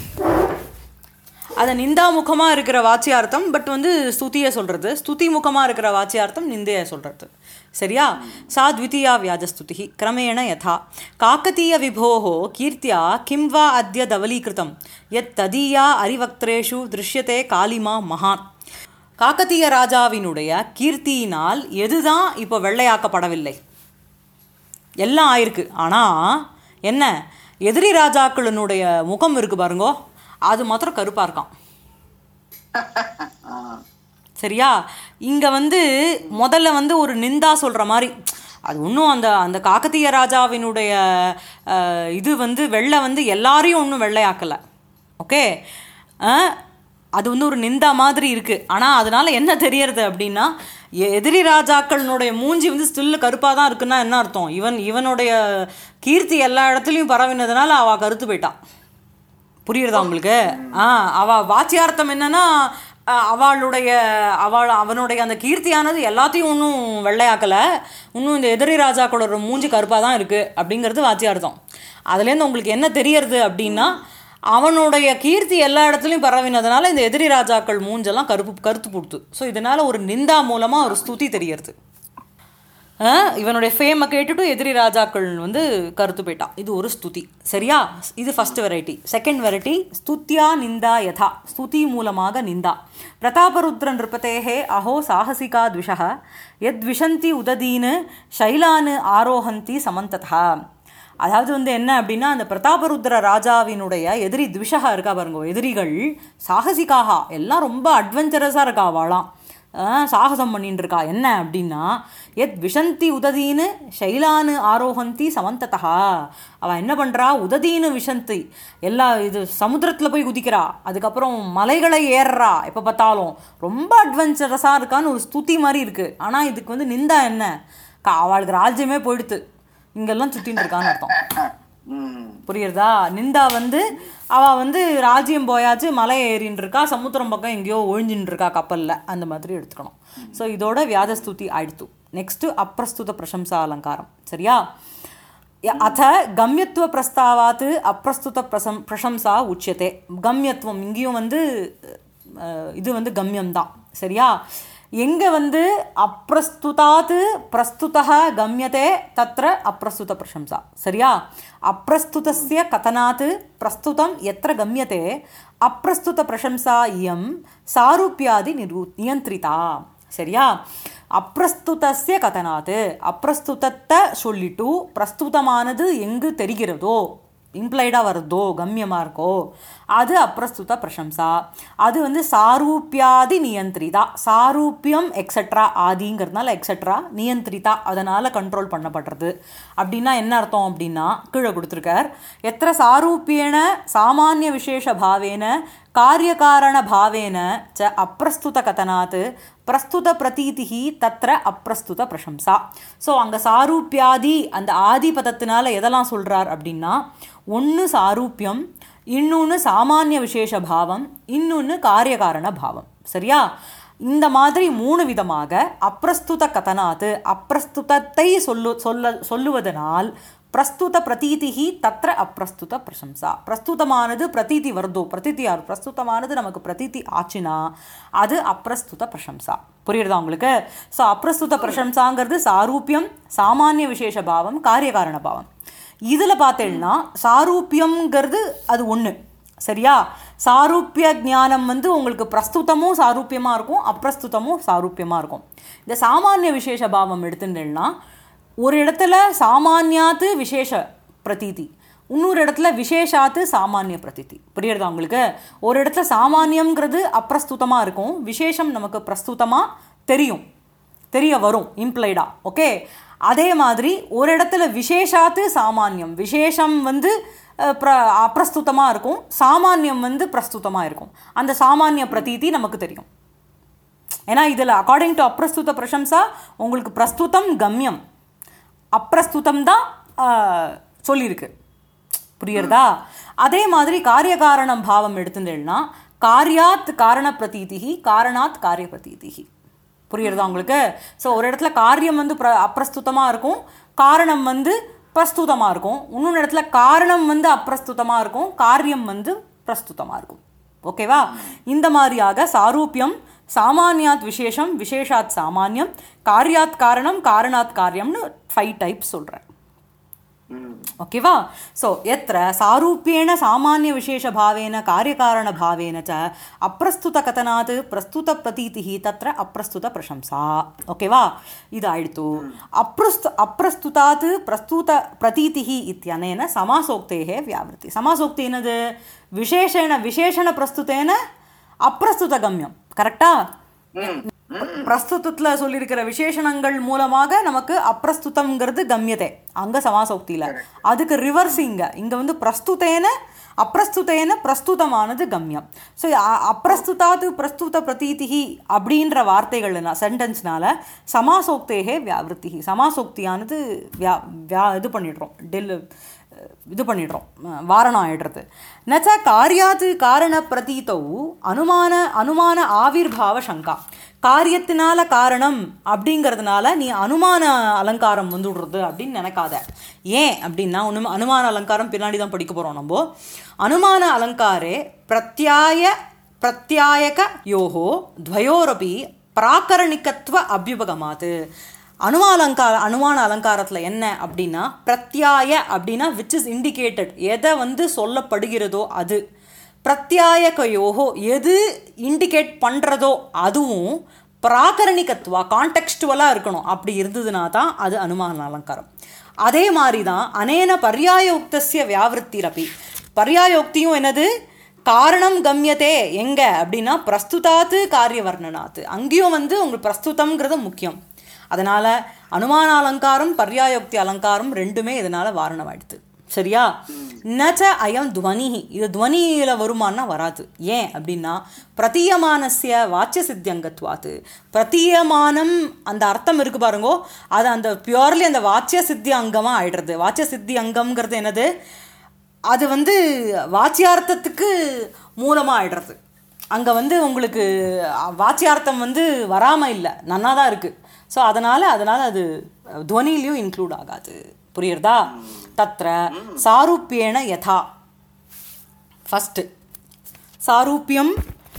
அது நிந்தா முகமா இருக்கிற வாச்சியார்த்தம் பட் வந்து ஸ்துதியை சொல்றது ஸ்துதி முகமா இருக்கிற வாச்சியார்த்தம் நிந்தைய சொல்றது சரியா சா த்விतीया வியாஜஸ்துதிः क्रमेण यथा काकतीयविभोः कीर्त्या किं वा अद्य धवलीकृतं यत् तदीया அரிவக்திரேஷு திருஷ்யத்தே காளிமா மகான் காக்கத்தீய ராஜாவினுடைய கீர்த்தியினால் எதுதான் இப்போ வெள்ளையாக்கப்படவில்லை எல்லாம் ஆயிருக்கு ஆனால் என்ன எதிரி ராஜாக்களினுடைய முகம் இருக்கு பாருங்கோ அது மாத்திரம் கருப்பாக இருக்கான் ஆ. சரியா இங்கே வந்து முதல்ல வந்து ஒரு நிந்தா சொல்கிற மாதிரி அது ஒன்றும் அந்த அந்த காக்கத்திய ராஜாவினுடைய அஹ், இது வந்து வெள்ளை வந்து எல்லாரையும் ஒன்றும் வெள்ளையாக்கலை ஓகே அது வந்து ஒரு நிந்தா மாதிரி இருக்குது ஆனால் அதனால என்ன தெரியறது அப்படின்னா எ- எதிரி ராஜாக்களினுடைய மூஞ்சி வந்து ஸ்டில்லு கருப்பாக தான் இருக்குன்னா என்ன அர்த்தம் இவன் இவனுடைய கீர்த்தி எல்லா இடத்துலையும் பரவினதுனால அவள் கருத்து போயிட்டான் புரியுறதா உங்களுக்கு ஆ அவ வாச்சியார்த்தம் என்னன்னா அஹ், அவளுடைய அவள் அவனுடைய அந்த கீர்த்தியானது எல்லாத்தையும் ஒன்றும் வெள்ளையாக்கலை இன்னும் இந்த எதிரி ராஜாக்களோட மூஞ்சி கருப்பாக தான் இருக்குது அப்படிங்கிறது வாச்சியார்த்தம் அதுலேருந்து உங்களுக்கு என்ன தெரியறது அப்படின்னா அவனுடைய கீர்த்தி எல்லா இடத்துலையும் பரவினதுனால இந்த எதிரி ராஜாக்கள் மூஞ்செல்லாம் கருப்பு கருத்து போடுத்து ஸோ இதனால் ஒரு நிந்தா மூலமாக ஒரு ஸ்துதி தெரியறது ஆ, இவனுடைய ஃபேமை கேட்டுட்டு எதிரி ராஜாக்கள் வந்து கருத்து போயிட்டான் இது ஒரு ஸ்துதி சரியா இது ஃபர்ஸ்ட் வெரைட்டி செகண்ட் வெரைட்டி ஸ்துத்யா நிந்தா யதா ஸ்துதி மூலமாக நிந்தா பிரதாபருத்ர நிருபதேகே அஹோ சாகசிகா த்விஷः யத்விஷந்தி உததீனு ஷைலானு ஆரோஹந்தி சமந்ததா அதாவது வந்து என்ன அப்படின்னா அந்த பிரதாபருத்ர ராஜாவினுடைய எதிரி த்விஷகா இருக்கா பாருங்க எதிரிகள் சாகசிகாகா எல்லாம் ரொம்ப அட்வென்ச்சரஸாக இருக்கா அவளாம் ஆ, சாகசம் பண்ணிட்டு இருக்கா என்ன அப்படின்னா எத் விஷந்தி உததீன்னு ஷைலானு ஆரோகந்தி சமந்ததா அவள் என்ன பண்ணுறா உததீனு விஷந்தி எல்லா இது சமுத்திரத்தில் போய் குதிக்கிறா அதுக்கப்புறம் மலைகளை ஏறுறா எப்போ பார்த்தாலும் ரொம்ப அட்வென்ச்சரஸாக இருக்கான்னு ஒரு ஸ்துதி மாதிரி இருக்குது ஆனால் இதுக்கு வந்து நிந்தா என்ன கா- அவளுக்கு ராஜ்யமே போயிடுத்து இங்கெல்லாம் சுற்றின்னு இருக்கான்னு அர்த்தம் ம் புரியுறதா நிந்தா வந்து அவள் வந்து ராஜ்யம் போயாச்சு மலை ஏறின்னு இருக்கா சமுத்திரம் பக்கம் எங்கேயோ ஒழிஞ்சின்னு இருக்கா கப்பலில் அந்த மாதிரி எடுத்துக்கணும் ஸோ இதோட வியாதஸ்துதி ஆயிடுத்து நெக்ஸ்ட்டு அப்பிரஸ்துத பிரசம்சா அலங்காரம் சரியா ய- அத கம்யத்துவ பிரஸ்தாவாத்து அப்பிரஸ்துத பிரசம் பிரசம்சா உச்சியதே கம்யத்துவம் இங்கேயும் வந்து அஹ், இது வந்து கம்யம்தான் சரியா எங்கே வந்து அப்பிரஸ்துதாத் பிரஸ்துதா கம்யதே தத்ர அப்பிரஸ்துத பிரசம்சா சரியா அப்பிரஸ்துதஸ்ய கதனாத் பிரஸ்துதம் எத்திர கம்யதே அப்பிரஸ்துத பிரசம்சா இயம் சாரூப்யாதி நிரூ நியந்திரிதா சரியா அப்பிரஸ்துதஸ்ய கதனாத் அப்பிரஸ்துதத்தை சொல்லிட்டு பிரஸ்துதமானது எங்கு தெரிகிறதோ இம்ப்ளைடாக வருதோ கம்யமாக இருக்கோ அது அப்பிரஸ்துத பிரசம்சா அது வந்து சாரூப்யாதி நியந்திரிதா சாரூப்பியம் எக்ஸெட்ரா ஆதிங்கிறதுனால எக்ஸெட்ரா நியந்திரிதா அதனால் கண்ட்ரோல் பண்ணப்படுறது அப்படின்னா என்ன அர்த்தம் அப்படின்னா கீழே கொடுத்துருக்கார் எத்திர சாரூப்பியேன சாமானிய விசேஷ பாவேன காரியகாரண பாவேன ச அப்பிரஸ்துத கதனாத் பிரஸ்துத பிரதீதிஹி தத்ர அப்பிரஸ்துத பிரசம்சா ஸோ அங்கே சாரூப்யாதி அந்த ஆதி பதத்தினால எதெல்லாம் சொல்கிறார் அப்படின்னா ஒன்று சாரூப்பியம் இன்னொன்று சாமானிய விசேஷ பாவம் இன்னொன்று காரியகாரண பாவம் சரியா இந்த மாதிரி மூணு விதமாக அப்பிரஸ்துத கதனாத்து அப்பிரஸ்துதத்தை சொல்லு சொல்ல சொல்லுவதனால் பிரஸ்துத பிரதீதிஹி தத்ர அப்பிரஸ்துத பிரசம்சா பிரஸ்துதமானது பிரதீதி வருதோ பிரதீதி யார் பிரஸ்துதமானது நமக்கு பிரதீதி ஆச்சுன்னா அது அப்பிரஸ்துத பிரசம்சா புரியுறதா உங்களுக்கு ஸோ அப்பிரஸ்துத பிரசம்சாங்கிறது சாரூபியம் சாமானிய விசேஷ பாவம் காரியகாரண பாவம் இதில் பார்த்தேன்னா சாரூபியம்ங்கிறது அது ஒன்று சரியா சாரூப்பிய ஞானம் வந்து உங்களுக்கு பிரஸ்துதமும் சாரூப்பியமாக இருக்கும் அப்பிரஸ்துதமும் சாரூப்பியமாக இருக்கும் இந்த சாமானிய விசேஷ பாவம் எடுத்துட்டேன்னா ஒரு இடத்துல சாமானியாத்து விசேஷ பிரதீதி இன்னொரு இடத்துல விசேஷாத்து சாமானிய பிரதீதி புரியுறதா உங்களுக்கு ஒரு இடத்துல சாமானியம்ங்கிறது அப்பிரஸ்துதமாக இருக்கும் விசேஷம் நமக்கு பிரஸ்துதமாக தெரியும் தெரிய வரும் இம்ப்ளைடா ஓகே அதே மாதிரி ஒரு இடத்துல விசேஷாத்து சாமானியம் விசேஷம் வந்து அஹ், பிர அப்பிரஸ்துதமாக இருக்கும் சாமானியம் வந்து பிரஸ்துதமாக இருக்கும் அந்த சாமானிய பிரதீதி நமக்கு தெரியும் ஏன்னா இதில் அக்கார்டிங் டு அப்பிரஸ்துத பிரசம்சா உங்களுக்கு பிரஸ்துதம் கம்யம் அப்பிரஸ்துதம் தான் ஆஹ், சொல்லியிருக்கு புரியுறதா அதே மாதிரி காரியகாரணம் பாவம் எடுத்துட்டேன்னா காரியாத் காரண பிரதீதிகி காரணாத் காரிய பிரதீதிகி புரியுறதா உங்களுக்கு ஸோ ஒரு இடத்துல காரியம் வந்து பிர அப்பிரஸ்துதமாக இருக்கும் காரணம் வந்து பிரஸ்துதமாக இருக்கும் இன்னொன்று இடத்துல காரணம் வந்து அப்பிரஸ்துதமாக இருக்கும் காரியம் வந்து பிரஸ்துதமாக இருக்கும் ஓகேவா இந்த மாதிரியாக சாரூபியம் சாமானியாத் விசேஷம் விசேஷாத் சாமானியம் காரியாத் காரணம் காரணாத் காரியம்னு ஃபைவ் டைப்ஸ் சொல்கிறேன் ம் ஓகேவா ஸோ எத்திர சாரூப்பியேண சாமானிய விசேஷ பாவேன காரியகாரண பாவேன ச அப்பிரஸ்துத கதனாத் பிரஸ்துத பிரதீதிः தத்ர அப்பிரஸ்துத பிரசம்சா ஓகேவா இது ஆயிடுத்து அப்பிரஸ்து அப்பிரஸ்துதாத் பிரஸ்துத பிரதீதிः இத்தியனேன சமாசோக்தேः வியாவிருத்தி சமாசோக்தி என்னது விசேஷேண விசேஷண பிரஸ்துதேன அப்பிரஸ்துத கம்யம் கரெக்டா பிரஸ்துதத்தில் சொல்லியிருக்கிற விசேஷணங்கள் மூலமாக நமக்கு அப்பிரஸ்துதம்ங்கிறது கம்யதே அங்கே சமாசோக்தியில் அதுக்கு ரிவர்ஸ் இங்கே இங்கே வந்து பிரஸ்துதேன அப்பிரஸ்துதேன பிரஸ்துதமானது கம்யம் ஸோ அப்பிரஸ்துதாது பிரஸ்துத பிரதீதிஹி அப்படின்ற வார்த்தைகள்னா சென்டென்ஸ்னால சமாசோக்தேகே வியாவிருத்தி சமாசோக்தியானது வியா வியா இது பண்ணிடுறோம் டெல் இது பண்ணிடுறோம் அஹ் வாரணம் ஆயிடுறது நச்ச காரியாது காரண பிரதீதௌ அனுமான அனுமான ஆவிர்பாவ சங்கா காரியத்தினால காரணம் அப்படிங்கிறதுனால நீ அனுமான அலங்காரம் வந்துடுறது அப்படின்னு நினைக்காத ஏன் அப்படின்னா ஒன்று அனுமான அலங்காரம் பின்னாடி தான் படிக்க போகிறோம் நம்ம அனுமான அலங்காரே பிரத்யாய பிரத்யாயக யோகோ துவயோரபி பிராக்கரணிக்கத்துவ அபியுபகமாது அனுமான அலங்கார அனுமான அலங்காரத்தில் என்ன அப்படின்னா பிரத்யாய அப்படின்னா விச் இஸ் இண்டிகேட்டட் எதை வந்து சொல்லப்படுகிறதோ அது பிரத்யாயகயோகோ எது இண்டிகேட் பண்ணுறதோ அதுவும் பிராகரணிகத்துவா கான்டெக்ஸ்டுவலாக இருக்கணும் அப்படி இருந்ததுனா தான் அது அனுமான அலங்காரம் அதே மாதிரி தான் அனேன பர்யாயோக்தஸ்ய வியாவிருத்திரப்பி பர்யாயோக்தியும் என்னது காரணம் கம்யத்தே எங்க அப்படின்னா பிரஸ்துதாத்து காரிய வர்ணனாத்து அங்கேயும் வந்து உங்களுக்கு பிரஸ்துதம்ங்கிறது முக்கியம் அதனால் அனுமான அலங்காரம் பர்யாயோக்தி அலங்காரம் ரெண்டுமே இதனால் வாரணமாயிடுது சரியா நச்ச அயம் துவனி இது துவனியில் வருமானா வராது ஏன் அப்படின்னா பிரதீயமானசிய வாச்சிய சித்தியங்கத்வாத்து பிரதீயமானம் அந்த அர்த்தம் இருக்கு பாருங்கோ அது அந்த பியூர்லி அந்த வாச்சிய சித்தி அங்கமாக ஆயிடுறது வாச்சிய சித்தி அங்கம்ங்கிறது என்னது அது வந்து வாச்சியார்த்தத்துக்கு மூலமாக ஆயிடுறது அங்கே வந்து உங்களுக்கு வாச்சியார்த்தம் வந்து வராமல் இல்லை நன்னா தான் இருக்குது ஸோ அதனால் அதனால் அது துவனிலையும் இன்க்ளூட் ஆகாது புரியுறதா தத்ர சாரூப்பியேன யதா ஃபஸ்ட்டு சாரூப்பியம்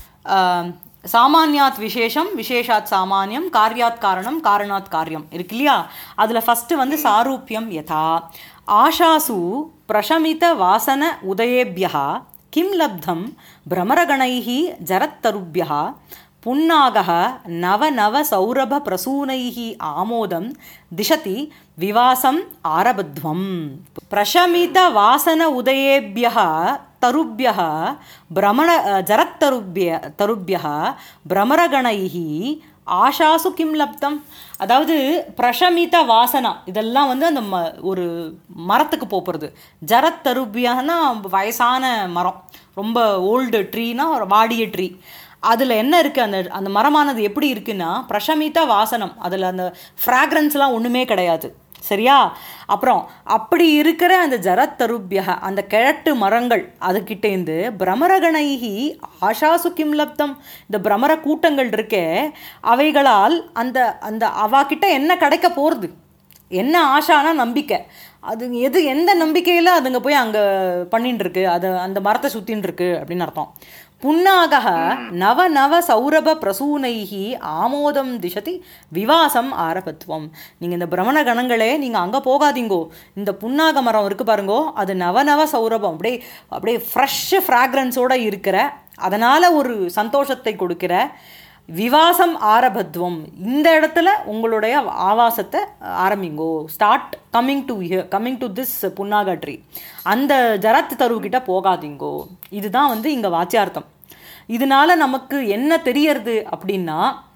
சாமானியாத் விசேஷம் விசேஷாத் சாமானியம் காரியாத் காரணம் காரணாத் காரியம் இருக்கு இல்லையா அதில் ஃபஸ்ட்டு வந்து சாரூப்பியம் யதா ஆஷாசு பிரஷமித வாசன உதயேபியா கிம் லப்தம் பிரமரகணைः ஜரத்தருभ्यः புன்னாகः நவ நவ சௌரப பிரசூனைः ஆமோதம் திசதி விவாசம் ஆரபத்வம் பிரஷமித வாசன உதயேபியः தருभ्यः பிரமண ஜரத்தருभ्य தருभ्यः பிரமரகணைः ஆஷாசு கிம் லப்தம் அதாவது பிரஷமித வாசனா இதெல்லாம் வந்து அந்த ம ஒரு மரத்துக்கு போகிறது ஜரத்தருபியன்னா வயசான மரம் ரொம்ப ஓல்டு ட்ரீனா ஒரு வாடிய ட்ரீ அதில் என்ன இருக்குது அந்த அந்த மரமானது எப்படி இருக்குன்னா பிரஷமித வாசனம் அதில் அந்த ஃப்ராக்ரன்ஸ்லாம் ஒன்றுமே கிடையாது சரியா அப்புறம் அப்படி இருக்கிற அந்த ஜரத்தருபிய அந்த கிழட்டு மரங்கள் அதுக்கிட்டேருந்து பிரமரகணைகி ஆஷாசு கிம் லப்தம் இந்த பிரமர கூட்டங்கள் இருக்கே அவைகளால் அந்த அந்த அவாக்கிட்ட என்ன கிடைக்க போகிறது என்ன ஆஷானா நம்பிக்கை அது எது எந்த நம்பிக்கையில் அதுங்க போய் அங்கே பண்ணின்னு இருக்கு அது அந்த மரத்தை சுற்றின்னு இருக்கு அப்படின்னு அர்த்தம் புன்னாக நவ நவ சௌரப பிரசூனைகி ஆமோதம் திசதி விவாசம் ஆரபத்துவம் நீங்கள் இந்த பிரமண கணங்களே நீங்கள் அங்கே போகாதீங்கோ இந்த புன்னாக மரம் இருக்கு பாருங்கோ அது நவ நவ சௌரபம் அப்படியே அப்படியே ஃப்ரெஷ் ஃப்ராக்ரன்ஸோடு இருக்கிற அதனால் ஒரு சந்தோஷத்தை கொடுக்கிற விவாசம் ஆரபத்வம் இந்த இடத்துல உங்களுடைய ஆவாசத்தை ஆரம்பிங்கோ start coming to here coming to this புன்னாக ட்ரீ அந்த ஜரத் தருவுக்கிட்ட போகாதீங்கோ இதுதான் வந்து இங்கே வாச்சியார்த்தம் இதனால நமக்கு என்ன தெரியறது அப்படின்னா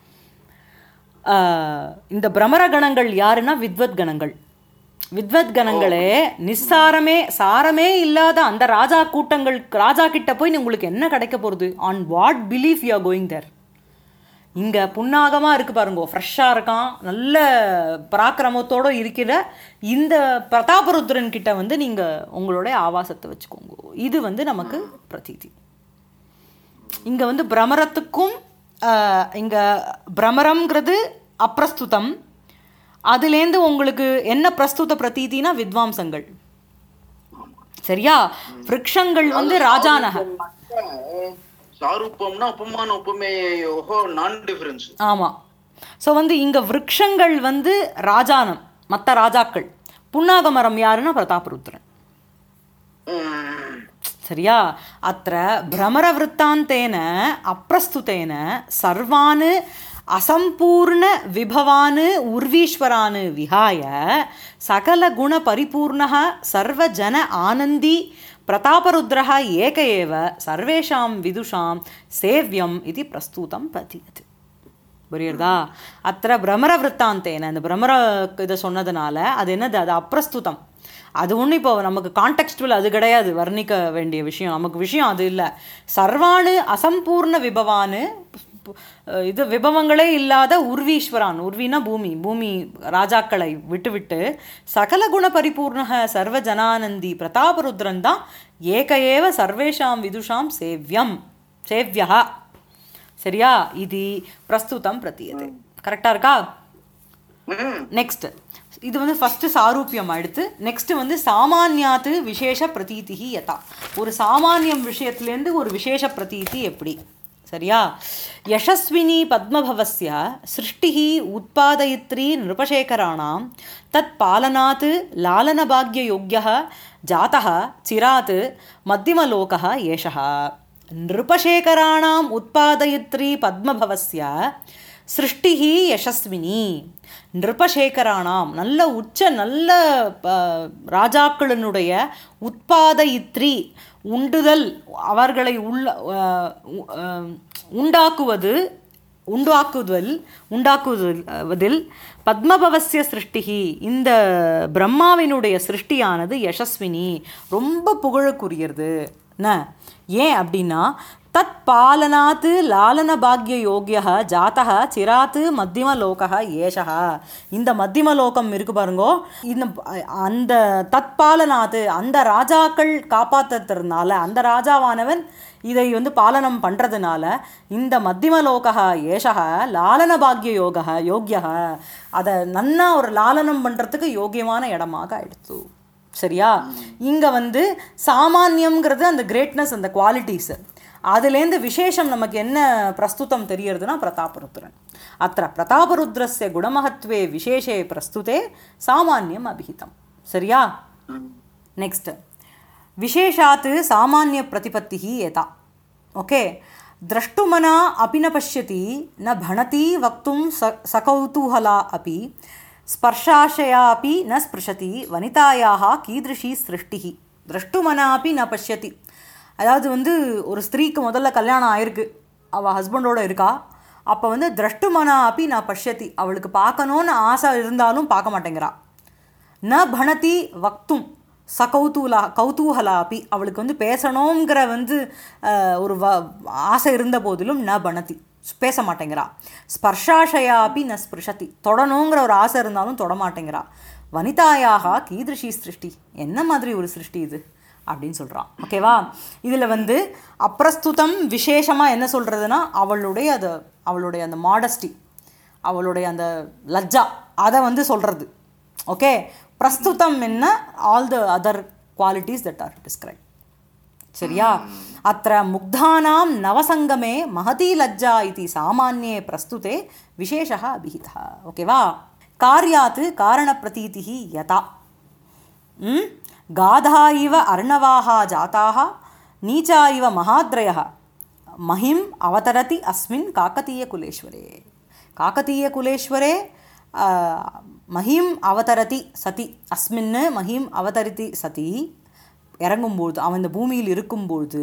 இந்த பிரமர கணங்கள் யாருன்னா வித்வத் கணங்கள் வித்வத் கணங்களே நிஸ்சாரமே சாரமே இல்லாத அந்த ராஜா கூட்டங்கள் ராஜா கிட்ட போய் உங்களுக்கு என்ன கிடைக்க போகிறது on what belief you are going there இங்கே புன்னாகமாக இருக்குது பாருங்கோ ஃப்ரெஷ்ஷாக இருக்கான் நல்ல பராக்கிரமத்தோடு இருக்கிற இந்த பிரதாபருத்ரன் கிட்ட வந்து நீங்கள் உங்களுடைய ஆவாசத்தை வச்சுக்கோங்க இது வந்து நமக்கு பிரதீதி இங்கே வந்து பிரமரத்துக்கும் இங்கே பிரமரம்ங்கிறது அப்பிரஸ்துதம் அதுலேருந்து உங்களுக்கு என்ன பிரஸ்துத பிரதீதினா வித்வாம்சங்கள் சரியா விரக்ஷங்கள் வந்து ராஜானக சாரூப்பம்னா உபமான உபமேயோகோ நான் டிஃபரன்ஸ் ஆமாம் ஸோ வந்து இங்கே விரக்ஷங்கள் வந்து ராஜானம் மற்ற ராஜாக்கள் புன்னாக மரம் யாருன்னா பிரதாபருத்ரன் சரியா அத்த பிரமரவృத்தாந்தேன அப்பிரஸ்துதேன சர்வான் அசம்பூர்ண விபவான் உர்வீஸ்வரான் விஹாய சகல குண பரிபூர்ண சர்வஜன ஆனந்தி பிரதாபருத்ரः ஏக ஏவ சர்வேஷாம் விதுஷாம் சேவ்யம் இது பிரஸ்தூதம் பதியது புரியுறதா அத்த பிரமர விற்த்தாந்தேன அந்த பிரமர இதை சொன்னதுனால அது என்னது அது அப்பிரஸ்துதம் அது ஒன்றும் இப்போ நமக்கு கான்டெக்ஸ்டுவல் அது கிடையாது வர்ணிக்க வேண்டிய விஷயம் நமக்கு விஷயம் அது இல்லை சர்வானு அசம்பூர்ண விபவானு அஹ் இது விபவங்களே இல்லாத உர்வீஸ்வரான் உர்வினா பூமி பூமி ராஜாக்களை விட்டுவிட்டு சகல குண பரிபூர்ண சர்வ ஜனானந்தி பிரதாபருத்ரன் தான் ஏக ஏவ சர்வேஷாம் விதுஷாம் சேவ்யம் சேவ்யா சரியா இது பிரஸ்துதம் பிரதீயதே கரெக்டாக இருக்கா ம் நெக்ஸ்ட் இது வந்து ஃபஸ்ட்டு சாரூபியம் எடுத்து நெக்ஸ்ட் வந்து சாமானியாத்து விசேஷ பிரதீதிஹி யதா ஒரு சாமானியம் விஷயத்துலேருந்து ஒரு விசேஷ பிரதீதி எப்படி சரியா யசஸ்வினி பத்மபவஸ்ய சிருஷ்டிஹி உத்பாதயித்ரி நிருபசேகராணாம் தத் பாலனாத் லாலனபாக்யயோக்கியः जातः चिरात् मध्यमलोकः एषः नृपशेखराणाम् उत्पादयित्री पद्मभवस्य சிருஷ்டிஹி யசஸ்வினி நிருபசேகரானாம் நல்ல உச்ச நல்ல ப- ராஜாக்களினுடைய உத்பாதயித்ரி உண்டுதல் அவர்களை உள்ள அஹ், உ- அஹ், உண்டாக்குவது உண்டாக்குதல் உண்டாக்குவதில் பத்மபவசிய சிருஷ்டிகி இந்த பிரம்மாவினுடைய சிருஷ்டியானது யசஸ்வினி ரொம்ப புகழுக்குரியது என்ன ஏன் அப்படின்னா தத் பாலனாத்து லாலன பாக்ய யோகிய ஜாத்தக சிராத்து மத்தியம லோகா ஏஷா இந்த மத்தியம லோகம் இருக்கு பாருங்கோ இந்த அந்த தத் பாலனாத்து அந்த ராஜாக்கள் காப்பாத்துறதுனால அந்த ராஜாவானவன் இதை வந்து பாலனம் பண்ணுறதுனால இந்த மத்தியம லோகா ஏஷக லாலன பாக்ய யோக யோக்கிய அதை நன்னா ஒரு லாலனம் பண்ணுறதுக்கு யோகியமான இடமாக ஆயிடுத்து சரியா இங்கே வந்து சாமானியம்ங்கிறது அந்த கிரேட்னஸ் அந்த குவாலிட்டிஸ் அதுலேருந்து விசேஷம் நமக்கு என்ன பிரஸ்துதம் தெரியறதுன்னா பிரதாபருத்ரன் அத்த பிரதாபருத்ரஸ்ய குணமகத்வே விசேஷே பிரஸ்துதே சாமானியம் அபிஹிதம் சரியா நெக்ஸ்ட் விசேஷாத் சாமானிய பிரதிபத்திः ஏதா ஓகே द्रष्टुमना अपि न पश्यति न भणति वक्तुं स सकौतूहला अपि स्पर्शाशया अपि न स्पृशति वनितायाः कीदृशी सृष्टिः द्रष्टुमना अपि न पश्यति அதாவது வந்து ஒரு ஸ்திரீக்கு முதல்ல கல்யாணம் ஆயிருக்கு அவள் ஹஸ்பண்டோட இருக்கா அப்போ வந்து திரஷ்டுமனா அப்பி நான் பஷ்யத்தி அவளுக்கு பார்க்கணுன்னு ஆசை இருந்தாலும் பார்க்க மாட்டேங்கிறா ந பணதி வக்தும் ச கௌதூலா கௌதூகலா அப்பி அவளுக்கு வந்து பேசணுங்கிற வந்து அஹ், ஒரு வ ஆசை இருந்த போதிலும் ந பணதி பேச மாட்டேங்கிறா ஸ்பர்ஷாஷயா அப்பி ந ஸ்பிருஷதி தொடணுங்கிற ஒரு ஆசை இருந்தாலும் தொட மாட்டேங்கிறா வனிதாயாக கீதிருஷி சிருஷ்டி என்ன மாதிரி ஒரு சிருஷ்டி இது அப்படின்னு சொல்கிறான் ஓகேவா இதில் வந்து அப்பிரஸ்துதம் விசேஷமாக என்ன சொல்கிறதுனா அவளுடைய அது அவளுடைய அந்த மாடஸ்டி அவளுடைய அந்த லஜ்ஜா அதை வந்து சொல்கிறது ஓகே பிரஸ்துதம் என்ன all the other qualities that are describe சரியா அத்த முக்தானாம் நவசங்கமே மகதி லஜ்ஜா இது சாமானியே பிரஸ்துதே விசேஷः அபிஹிதः ஓகேவா காரியாத் காரணப்பிரதீதிः யதா ம்? गाधा इव अर्णवाः जाताः नीचा इव महाद्रयः महिम् अवतरति अस्मिन् काकतीयकुलेश्वरे काकतीयकुलेश्वरे आ, महिम् அவதரதி சதி அஸ்மின் மஹிம் அவதரிதி சதி இறங்கும்பொழுது அவன் இந்த பூமியில் இருக்கும்பொழுது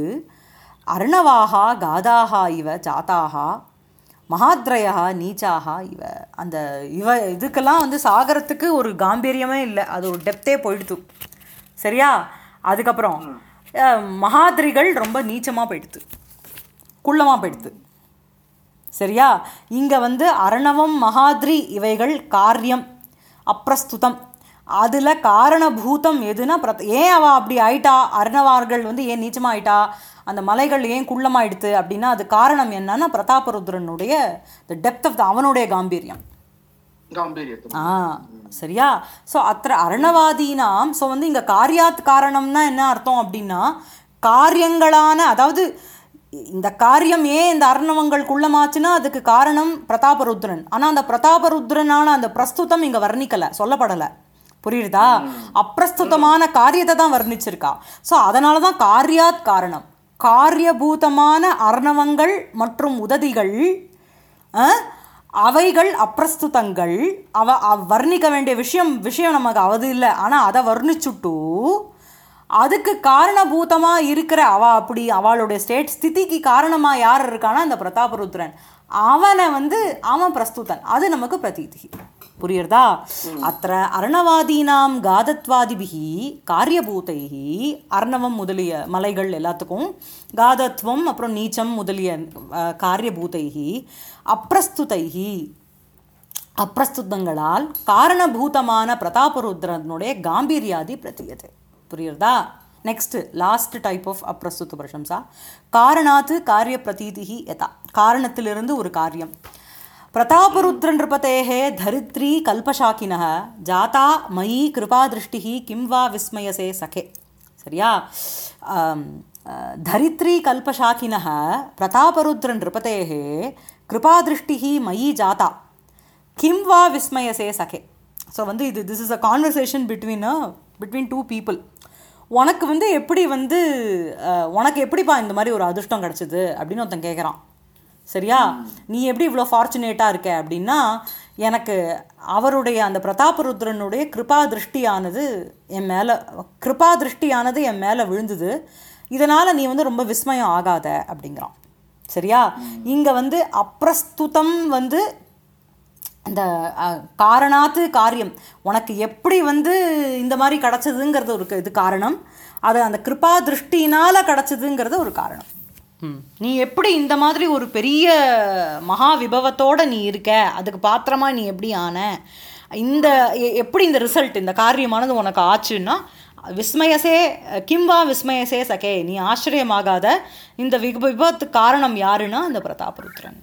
அர்ணவாகா காதாகா இவ ஜாத்தாகா மகாத்ரயா நீச்சாகா இவ அந்த இவ இதுக்கெல்லாம் வந்து சாகரத்துக்கு ஒரு காம்பீரியமே இல்லை அது ஒரு டெப்த்தே போயிடுத்து சரியா அதுக்கப்புறம் அஹ், மகாத்ரிகள் ரொம்ப நீச்சமாக போயிடுத்து குள்ளமாக போயிடுத்து சரியா இங்கே வந்து அரணவம் மகாத்ரி இவைகள் காரியம் அப்பிரஸ்துதம் அதில் காரணபூதம் எதுனா பிரத் ஏன் அவள் அப்படி ஆயிட்டா அர்ணவார்கள் வந்து ஏன் நீச்சமாக ஆயிட்டா அந்த மலைகள் ஏன் குள்ளமாயிடுத்து அப்படின்னா அது காரணம் என்னன்னா பிரதாபருத்ரனுடைய த டெப்த் ஆஃப் த அவனுடைய காம்பீரியம் காம்பீரியத்தை ஆ சரியா ஸோ அத்த அரணவாதீனாம் ஸோ வந்து இங்கே காரியாத் காரணம்னா என்ன அர்த்தம் அப்படின்னா காரியங்களான அதாவது இந்த காரியம் ஏன் இந்த அர்ணவங்கள் குள்ளமாச்சுன்னா அதுக்கு காரணம் பிரதாபருத்ரன் ஆனால் அந்த பிரதாபருத்ரனான அந்த பிரஸ்துதம் இங்கே வர்ணிக்கலை சொல்லப்படலை புரியுதா அப்பிரஸ்துதமான காரியத்தை தான் வர்ணிச்சிருக்கா ஸோ அதனால தான் காரியாத் காரணம் காரியபூதமான அர்ணவங்கள் மற்றும் உததிகள் அஹ், அவைகள் அப்பிரஸ்துதங்கள் அவ அவ் வர்ணிக்க வேண்டிய விஷயம் விஷயம் நமக்கு அவது இல்லை ஆனால் அதை வர்ணிச்சுட்டு அதுக்கு காரணபூதமா இருக்கிற அவ அப்படி அவளுடைய ஸ்டேட் ஸ்திதிக்கு காரணமா யார் இருக்கானா அந்த பிரதாபருத்ரன் அவனை வந்து அவன் பிரஸ்துதன் அது நமக்கு பிரதீதி புரியுறதா அத்த அர்ணவாதீனாம் காதத்வாதிபிகி காரியபூதைகி அர்ணவம் முதலிய மலைகள் எல்லாத்துக்கும் காதத்வம் அப்புறம் நீச்சம் முதலிய அஹ், காரியபூதைகி அப்பிரஸ்துதைகி அப்பிரஸ்துதங்களால் காரணபூதமான பிரதாபருத்ரனுடைய காம்பீரியாதி பிரதீயத்தை புரியுறதா நெக்ஸ்ட் லாஸ்ட் டைப் ஆஃப் அப்பிரஸ்துத பிரசம்சா காரணாத்து காரிய பிரதீதிகி யதா காரணத்திலிருந்து ஒரு காரியம் பிரதாபருத்ர நிருபதேः தரித்ரி கல்பசாக்கினः ஜாதா மயி கிருபாதிருஷ்டிः கிம் வா விஸ்மயசே சகே சரியா ஆம், அஹ், தரித்ரி கல்பசாக்கினः பிரதாபருத்ர நிருபதேः கிருபாதிருஷ்டிः மயி ஜாதா கிம் வா விஸ்மயசே சகே ஸோ வந்து இது this is a conversation between between two people உனக்கு வந்து எப்படி வந்து அஹ், உனக்கு எப்படிப்பா இந்த மாதிரி ஒரு அதிர்ஷ்டம் கிடச்சிது அப்படின்னு ஒருத்தன் கேட்குறான் சரியா நீ எப்படி இவ்வளோ ஃபார்ச்சுனேட்டாக இருக்க அப்படின்னா எனக்கு அவருடைய அந்த பிரதாபருத்ரனுடைய கிருபா திருஷ்டியானது என் மேலே கிருபா திருஷ்டியானது என் மேலே விழுந்தது இதனால் நீ வந்து ரொம்ப விஸ்மயம் ஆகாத அப்படிங்கிறான் சரியா இங்கே வந்து அப்பிரஸ்துதம் வந்து இந்த அஹ், காரணாத்து காரியம் உனக்கு எப்படி வந்து இந்த மாதிரி கிடச்சதுங்கிறது ஒரு இது காரணம் அது அந்த கிருபா திருஷ்டினால கிடச்சதுங்கிறது ஒரு காரணம் ம். நீ எப்படி இந்த மாதிரி ஒரு பெரிய மகா விபவத்தோட நீ இருக்க அதுக்கு பாத்திரமா நீ எப்படி ஆன இந்த எ- எப்படி இந்த ரிசல்ட் இந்த காரியமானது உனக்கு ஆச்சுன்னா விஸ்மயசே கிம்வா விஸ்மயசே சகே நீ ஆச்சரியமாகாத இந்த விப விபத்துக்கு காரணம் யாருன்னா இந்த பிரதாபருத்ரன்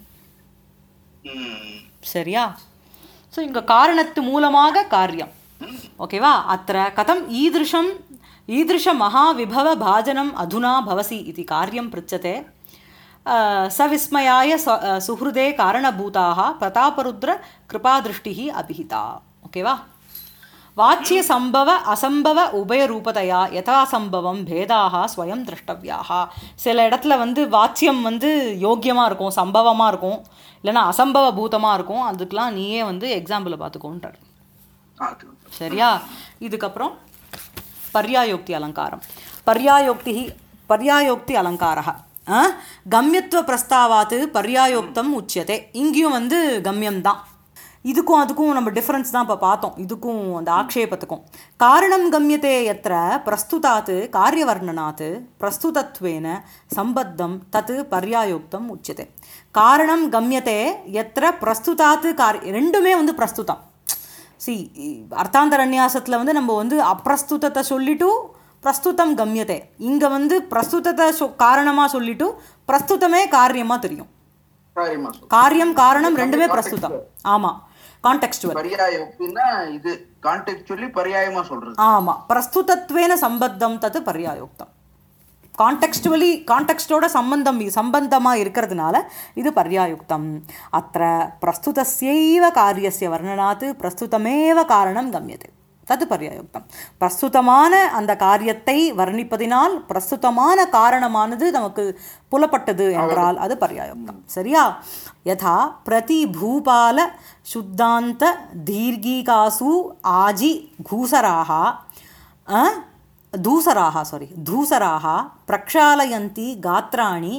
ம். சரியா ஸோ இங்கே காரணத்து மூலமாக காரியம் ஓகேவா அத்த கதம் ஈதृशम् ஈதृश மகாவிபவ பாஜனம் அதுனா பவசி இது காரியம் பிருச்சதே அஹ், சவிஸ்மயாய ச- அஹ், சுஹృதே காரணபூதாக பிரதாபருத்ர கிருபாதிருஷ்டி அபிஹிதா ஓகேவா வாச்சிய சம்பவ அசம்பவ உபயரூபதையா யதாசம்பவம் பேதாக ஸ்வயம் திரஷ்டவியாக சில இடத்துல வந்து வாச்சியம் வந்து யோக்கியமாக இருக்கும் சம்பவமாக இருக்கும் இல்லைன்னா அசம்பவ பூதமாக இருக்கும் அதுக்கெலாம் நீயே வந்து எக்ஸாம்பிளை பார்த்துக்கோன்றார் அது சரியா இதுக்கப்புறம் பர்யாயோக்தி அலங்காரம் பர்யாயோக்தி பர்யாயோக்தி அலங்காரः ஆ? கம்யத்துவ பிரஸ்தாவாத்து பர்யாயோக்தம் உச்சியதே இங்கேயும் வந்து கம்யம்தான் இதுக்கும் அதுக்கும் நம்ம டிஃப்ரென்ஸ் தான் இப்போ பார்த்தோம் இதுக்கும் அந்த ஆக்ஷேபத்துக்கும் காரணம் கம்யத்தே எத்திர பிரஸ்துதாத்து காரியவர்ணனாத்து பிரஸ்துதத்வேன சம்பத்தம் தத்து பர்யாயோக்தம் உச்சியதே காரணம் கம்யத்தே எத்திர பிரஸ்துதாத்து காரி ரெண்டுமே வந்து பிரஸ்துதம் சி அர்த்தாந்தரநியாசத்தில் வந்து நம்ம வந்து அப்பிரஸ்துதத்தை சொல்லிட்டு பிரஸ்துதம் கம்யத்தை இங்கே வந்து பிரஸ்துதத்தை சொ காரணமாக சொல்லிட்டு பிரஸ்துதமே காரியமாக தெரியும் காரியமா சொல்லு காரியம் காரணம் ரெண்டுமே பிரஸ்துதம் ஆமாம் கான்டெக்ஸ்டுவல் பரியாய யுக்தின்னா இது கான்டெக்சுவலி பரியாயமா சொல்றது ஆமாம் பிரஸ்துதத்வேன சம்பத்தம் தத்து பர்யாயோக்தம் கான்டெக்ஸ்டுவலி கான்டெக்ஸ்டோட சம்பந்தம் சம்பந்தமாக இருக்கிறதுனால இது பர்யாயுக்தம் அத்த பிரஸ்துதஸ்யைவ காரியஸ்ய வர்ணனாத்து பிரஸ்துதமேவ காரணம் கம்யते தது பர்யாயுக்தம் பிரஸ்துதமான அந்த காரியத்தை வர்ணிப்பதினால் பிரஸ்துதமான காரணமானது நமக்கு புலப்பட்டது என்றால் அது பர்யாயுக்தம் சரியா யதா பிரதிபூபால சுத்தாந்த தீர்கிகாசு ஆஜி கூசராக அ? धूसराः सारी धूसराः प्रक्षालयन्ति गात्राणि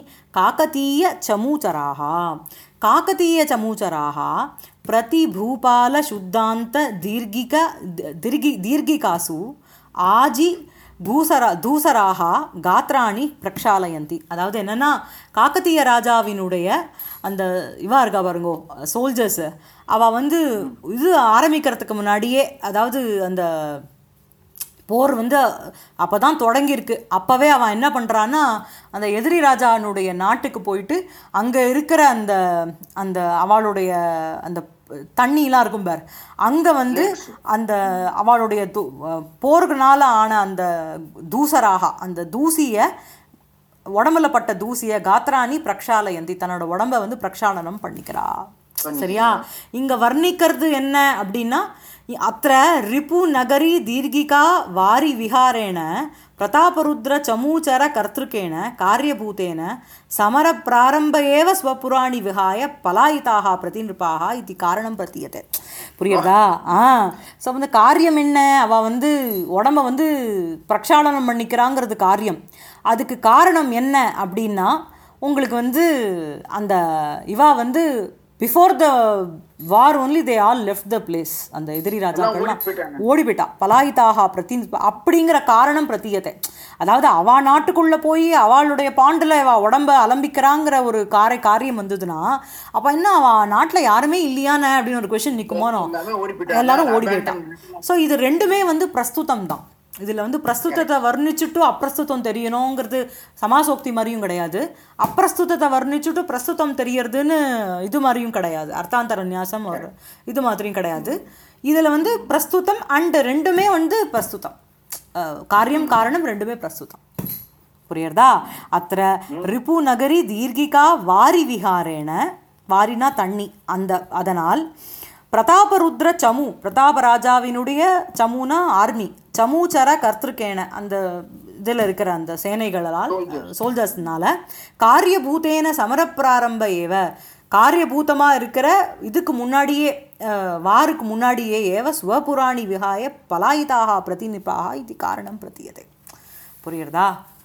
काकतीयचमूचराः काकतीयचमूचराः प्रतिभूपालशुद्धान्तदीर्घिक दीर्घि दीर्घिकासु आजि பூசரா தூசராக காத்ராணி பிரக்ஷாலயந்தி அதாவது என்னன்னா காக்கத்தீய ராஜாவினுடைய அந்த இவா இருக்கா பாருங்கோ சோல்ஜர்ஸ் அவள் வந்து இது ஆரம்பிக்கிறதுக்கு முன்னாடியே அதாவது அந்த போர் வந்து அப்போ தான் தொடங்கியிருக்கு அப்போவே அவன் என்ன பண்ணுறான்னா அந்த எதிரி ராஜானுடைய நாட்டுக்கு போயிட்டு அங்கே இருக்கிற அந்த அந்த அவளுடைய அந்த தண்ணிலாம் இருக்கும் பார் அங்கே வந்து அந்த அவளுடைய து போர்னால ஆன அந்த தூசராக அந்த தூசியை உடம்புல பட்ட தூசியை காத்ராணி பிரக்ஷாலயந்தி தன்னோட உடம்ப வந்து பிரக்ஷாலனம் பண்ணிக்கிறா சரியா இங்க வர்ணிக்கிறது என்ன அப்படின்னா அத்த ரிபு நகரி தீர்கிகா வாரி விஹாரேண பிரதாபருத்ர சமூச்சர கர்த்திருக்கேன காரியபூதேன சமர பிராரம்ப ஏவ ஸ்வபுராணி விஹாய பலாயிதாக பிரதிநிருப்பாக இது காரணம் பிரத்தீயத்தை புரியுறதா ஆ ஸோ வந்து காரியம் என்ன அவள் வந்து உடம்ப வந்து பிரக்ஷாலனம் பண்ணிக்கிறாங்கிறது காரியம் அதுக்கு காரணம் என்ன அப்படின்னா உங்களுக்கு வந்து அந்த இவா வந்து before the war only they all left the place அந்த எதிரி ராஜாக்கள்லாம் ஓடி போயிட்டா பலாயிதாக பிரதி அப்படிங்கிற காரணம் பிரத்தியத்தை அதாவது அவா நாட்டுக்குள்ளே போய் அவளுடைய பாண்டில் அவ உடம்ப அலம்பிக்கிறாங்கிற ஒரு காரை காரியம் வந்ததுன்னா அப்போ என்ன அவ நாட்டில் யாருமே இல்லையானே அப்படின்னு ஒரு கொஷின் நிற்குமோனோ எல்லாமே ஓடி போயிட்டாங்க எல்லாரும் ஓடி போயிட்டான் ஸோ இது ரெண்டுமே வந்து பிரஸ்துதம் தான் இதில் வந்து பிரஸ்துதத்தை வர்ணிச்சுட்டு அப்பிரஸ்துதம் தெரியணுங்கிறது சமாசோக்தி மாதிரியும் கிடையாது அப்பிரஸ்துதத்தை வர்ணிச்சுட்டு பிரஸ்துதம் தெரியறதுன்னு இது மாதிரியும் கிடையாது அர்த்தாந்தர நியாசம் ஒரு இது மாதிரியும் கிடையாது இதில் வந்து பிரஸ்துதம் அண்ட் ரெண்டுமே வந்து பிரஸ்துதம் அஹ், காரியம் காரணம் ரெண்டுமே பிரஸ்துதம் புரியுறதா அத்த ரிபு நகரி தீர்கிகா வாரி விஹாரேன வாரினா தண்ணி அந்த அதனால் பிரதாபருத்ர சமு பிரதாபராஜாவினுடைய சமுனா ஆர்மி சமூச்சர கர்த்திருக்கேன அந்த இதில் இருக்கிற அந்த சேனைகளால் சோல்ஜர்ஸ்னால காரியபூதேன சமரப்பிராரம்ப ஏவ காரியபூதமாக இருக்கிற இதுக்கு முன்னாடியே அஹ், வாருக்கு முன்னாடியே ஏவ ஸ்வபுராணி விகாய பலாயிதாக பிரதிநிபாக இது காரணம் பிரத்தியதை புரியுறதா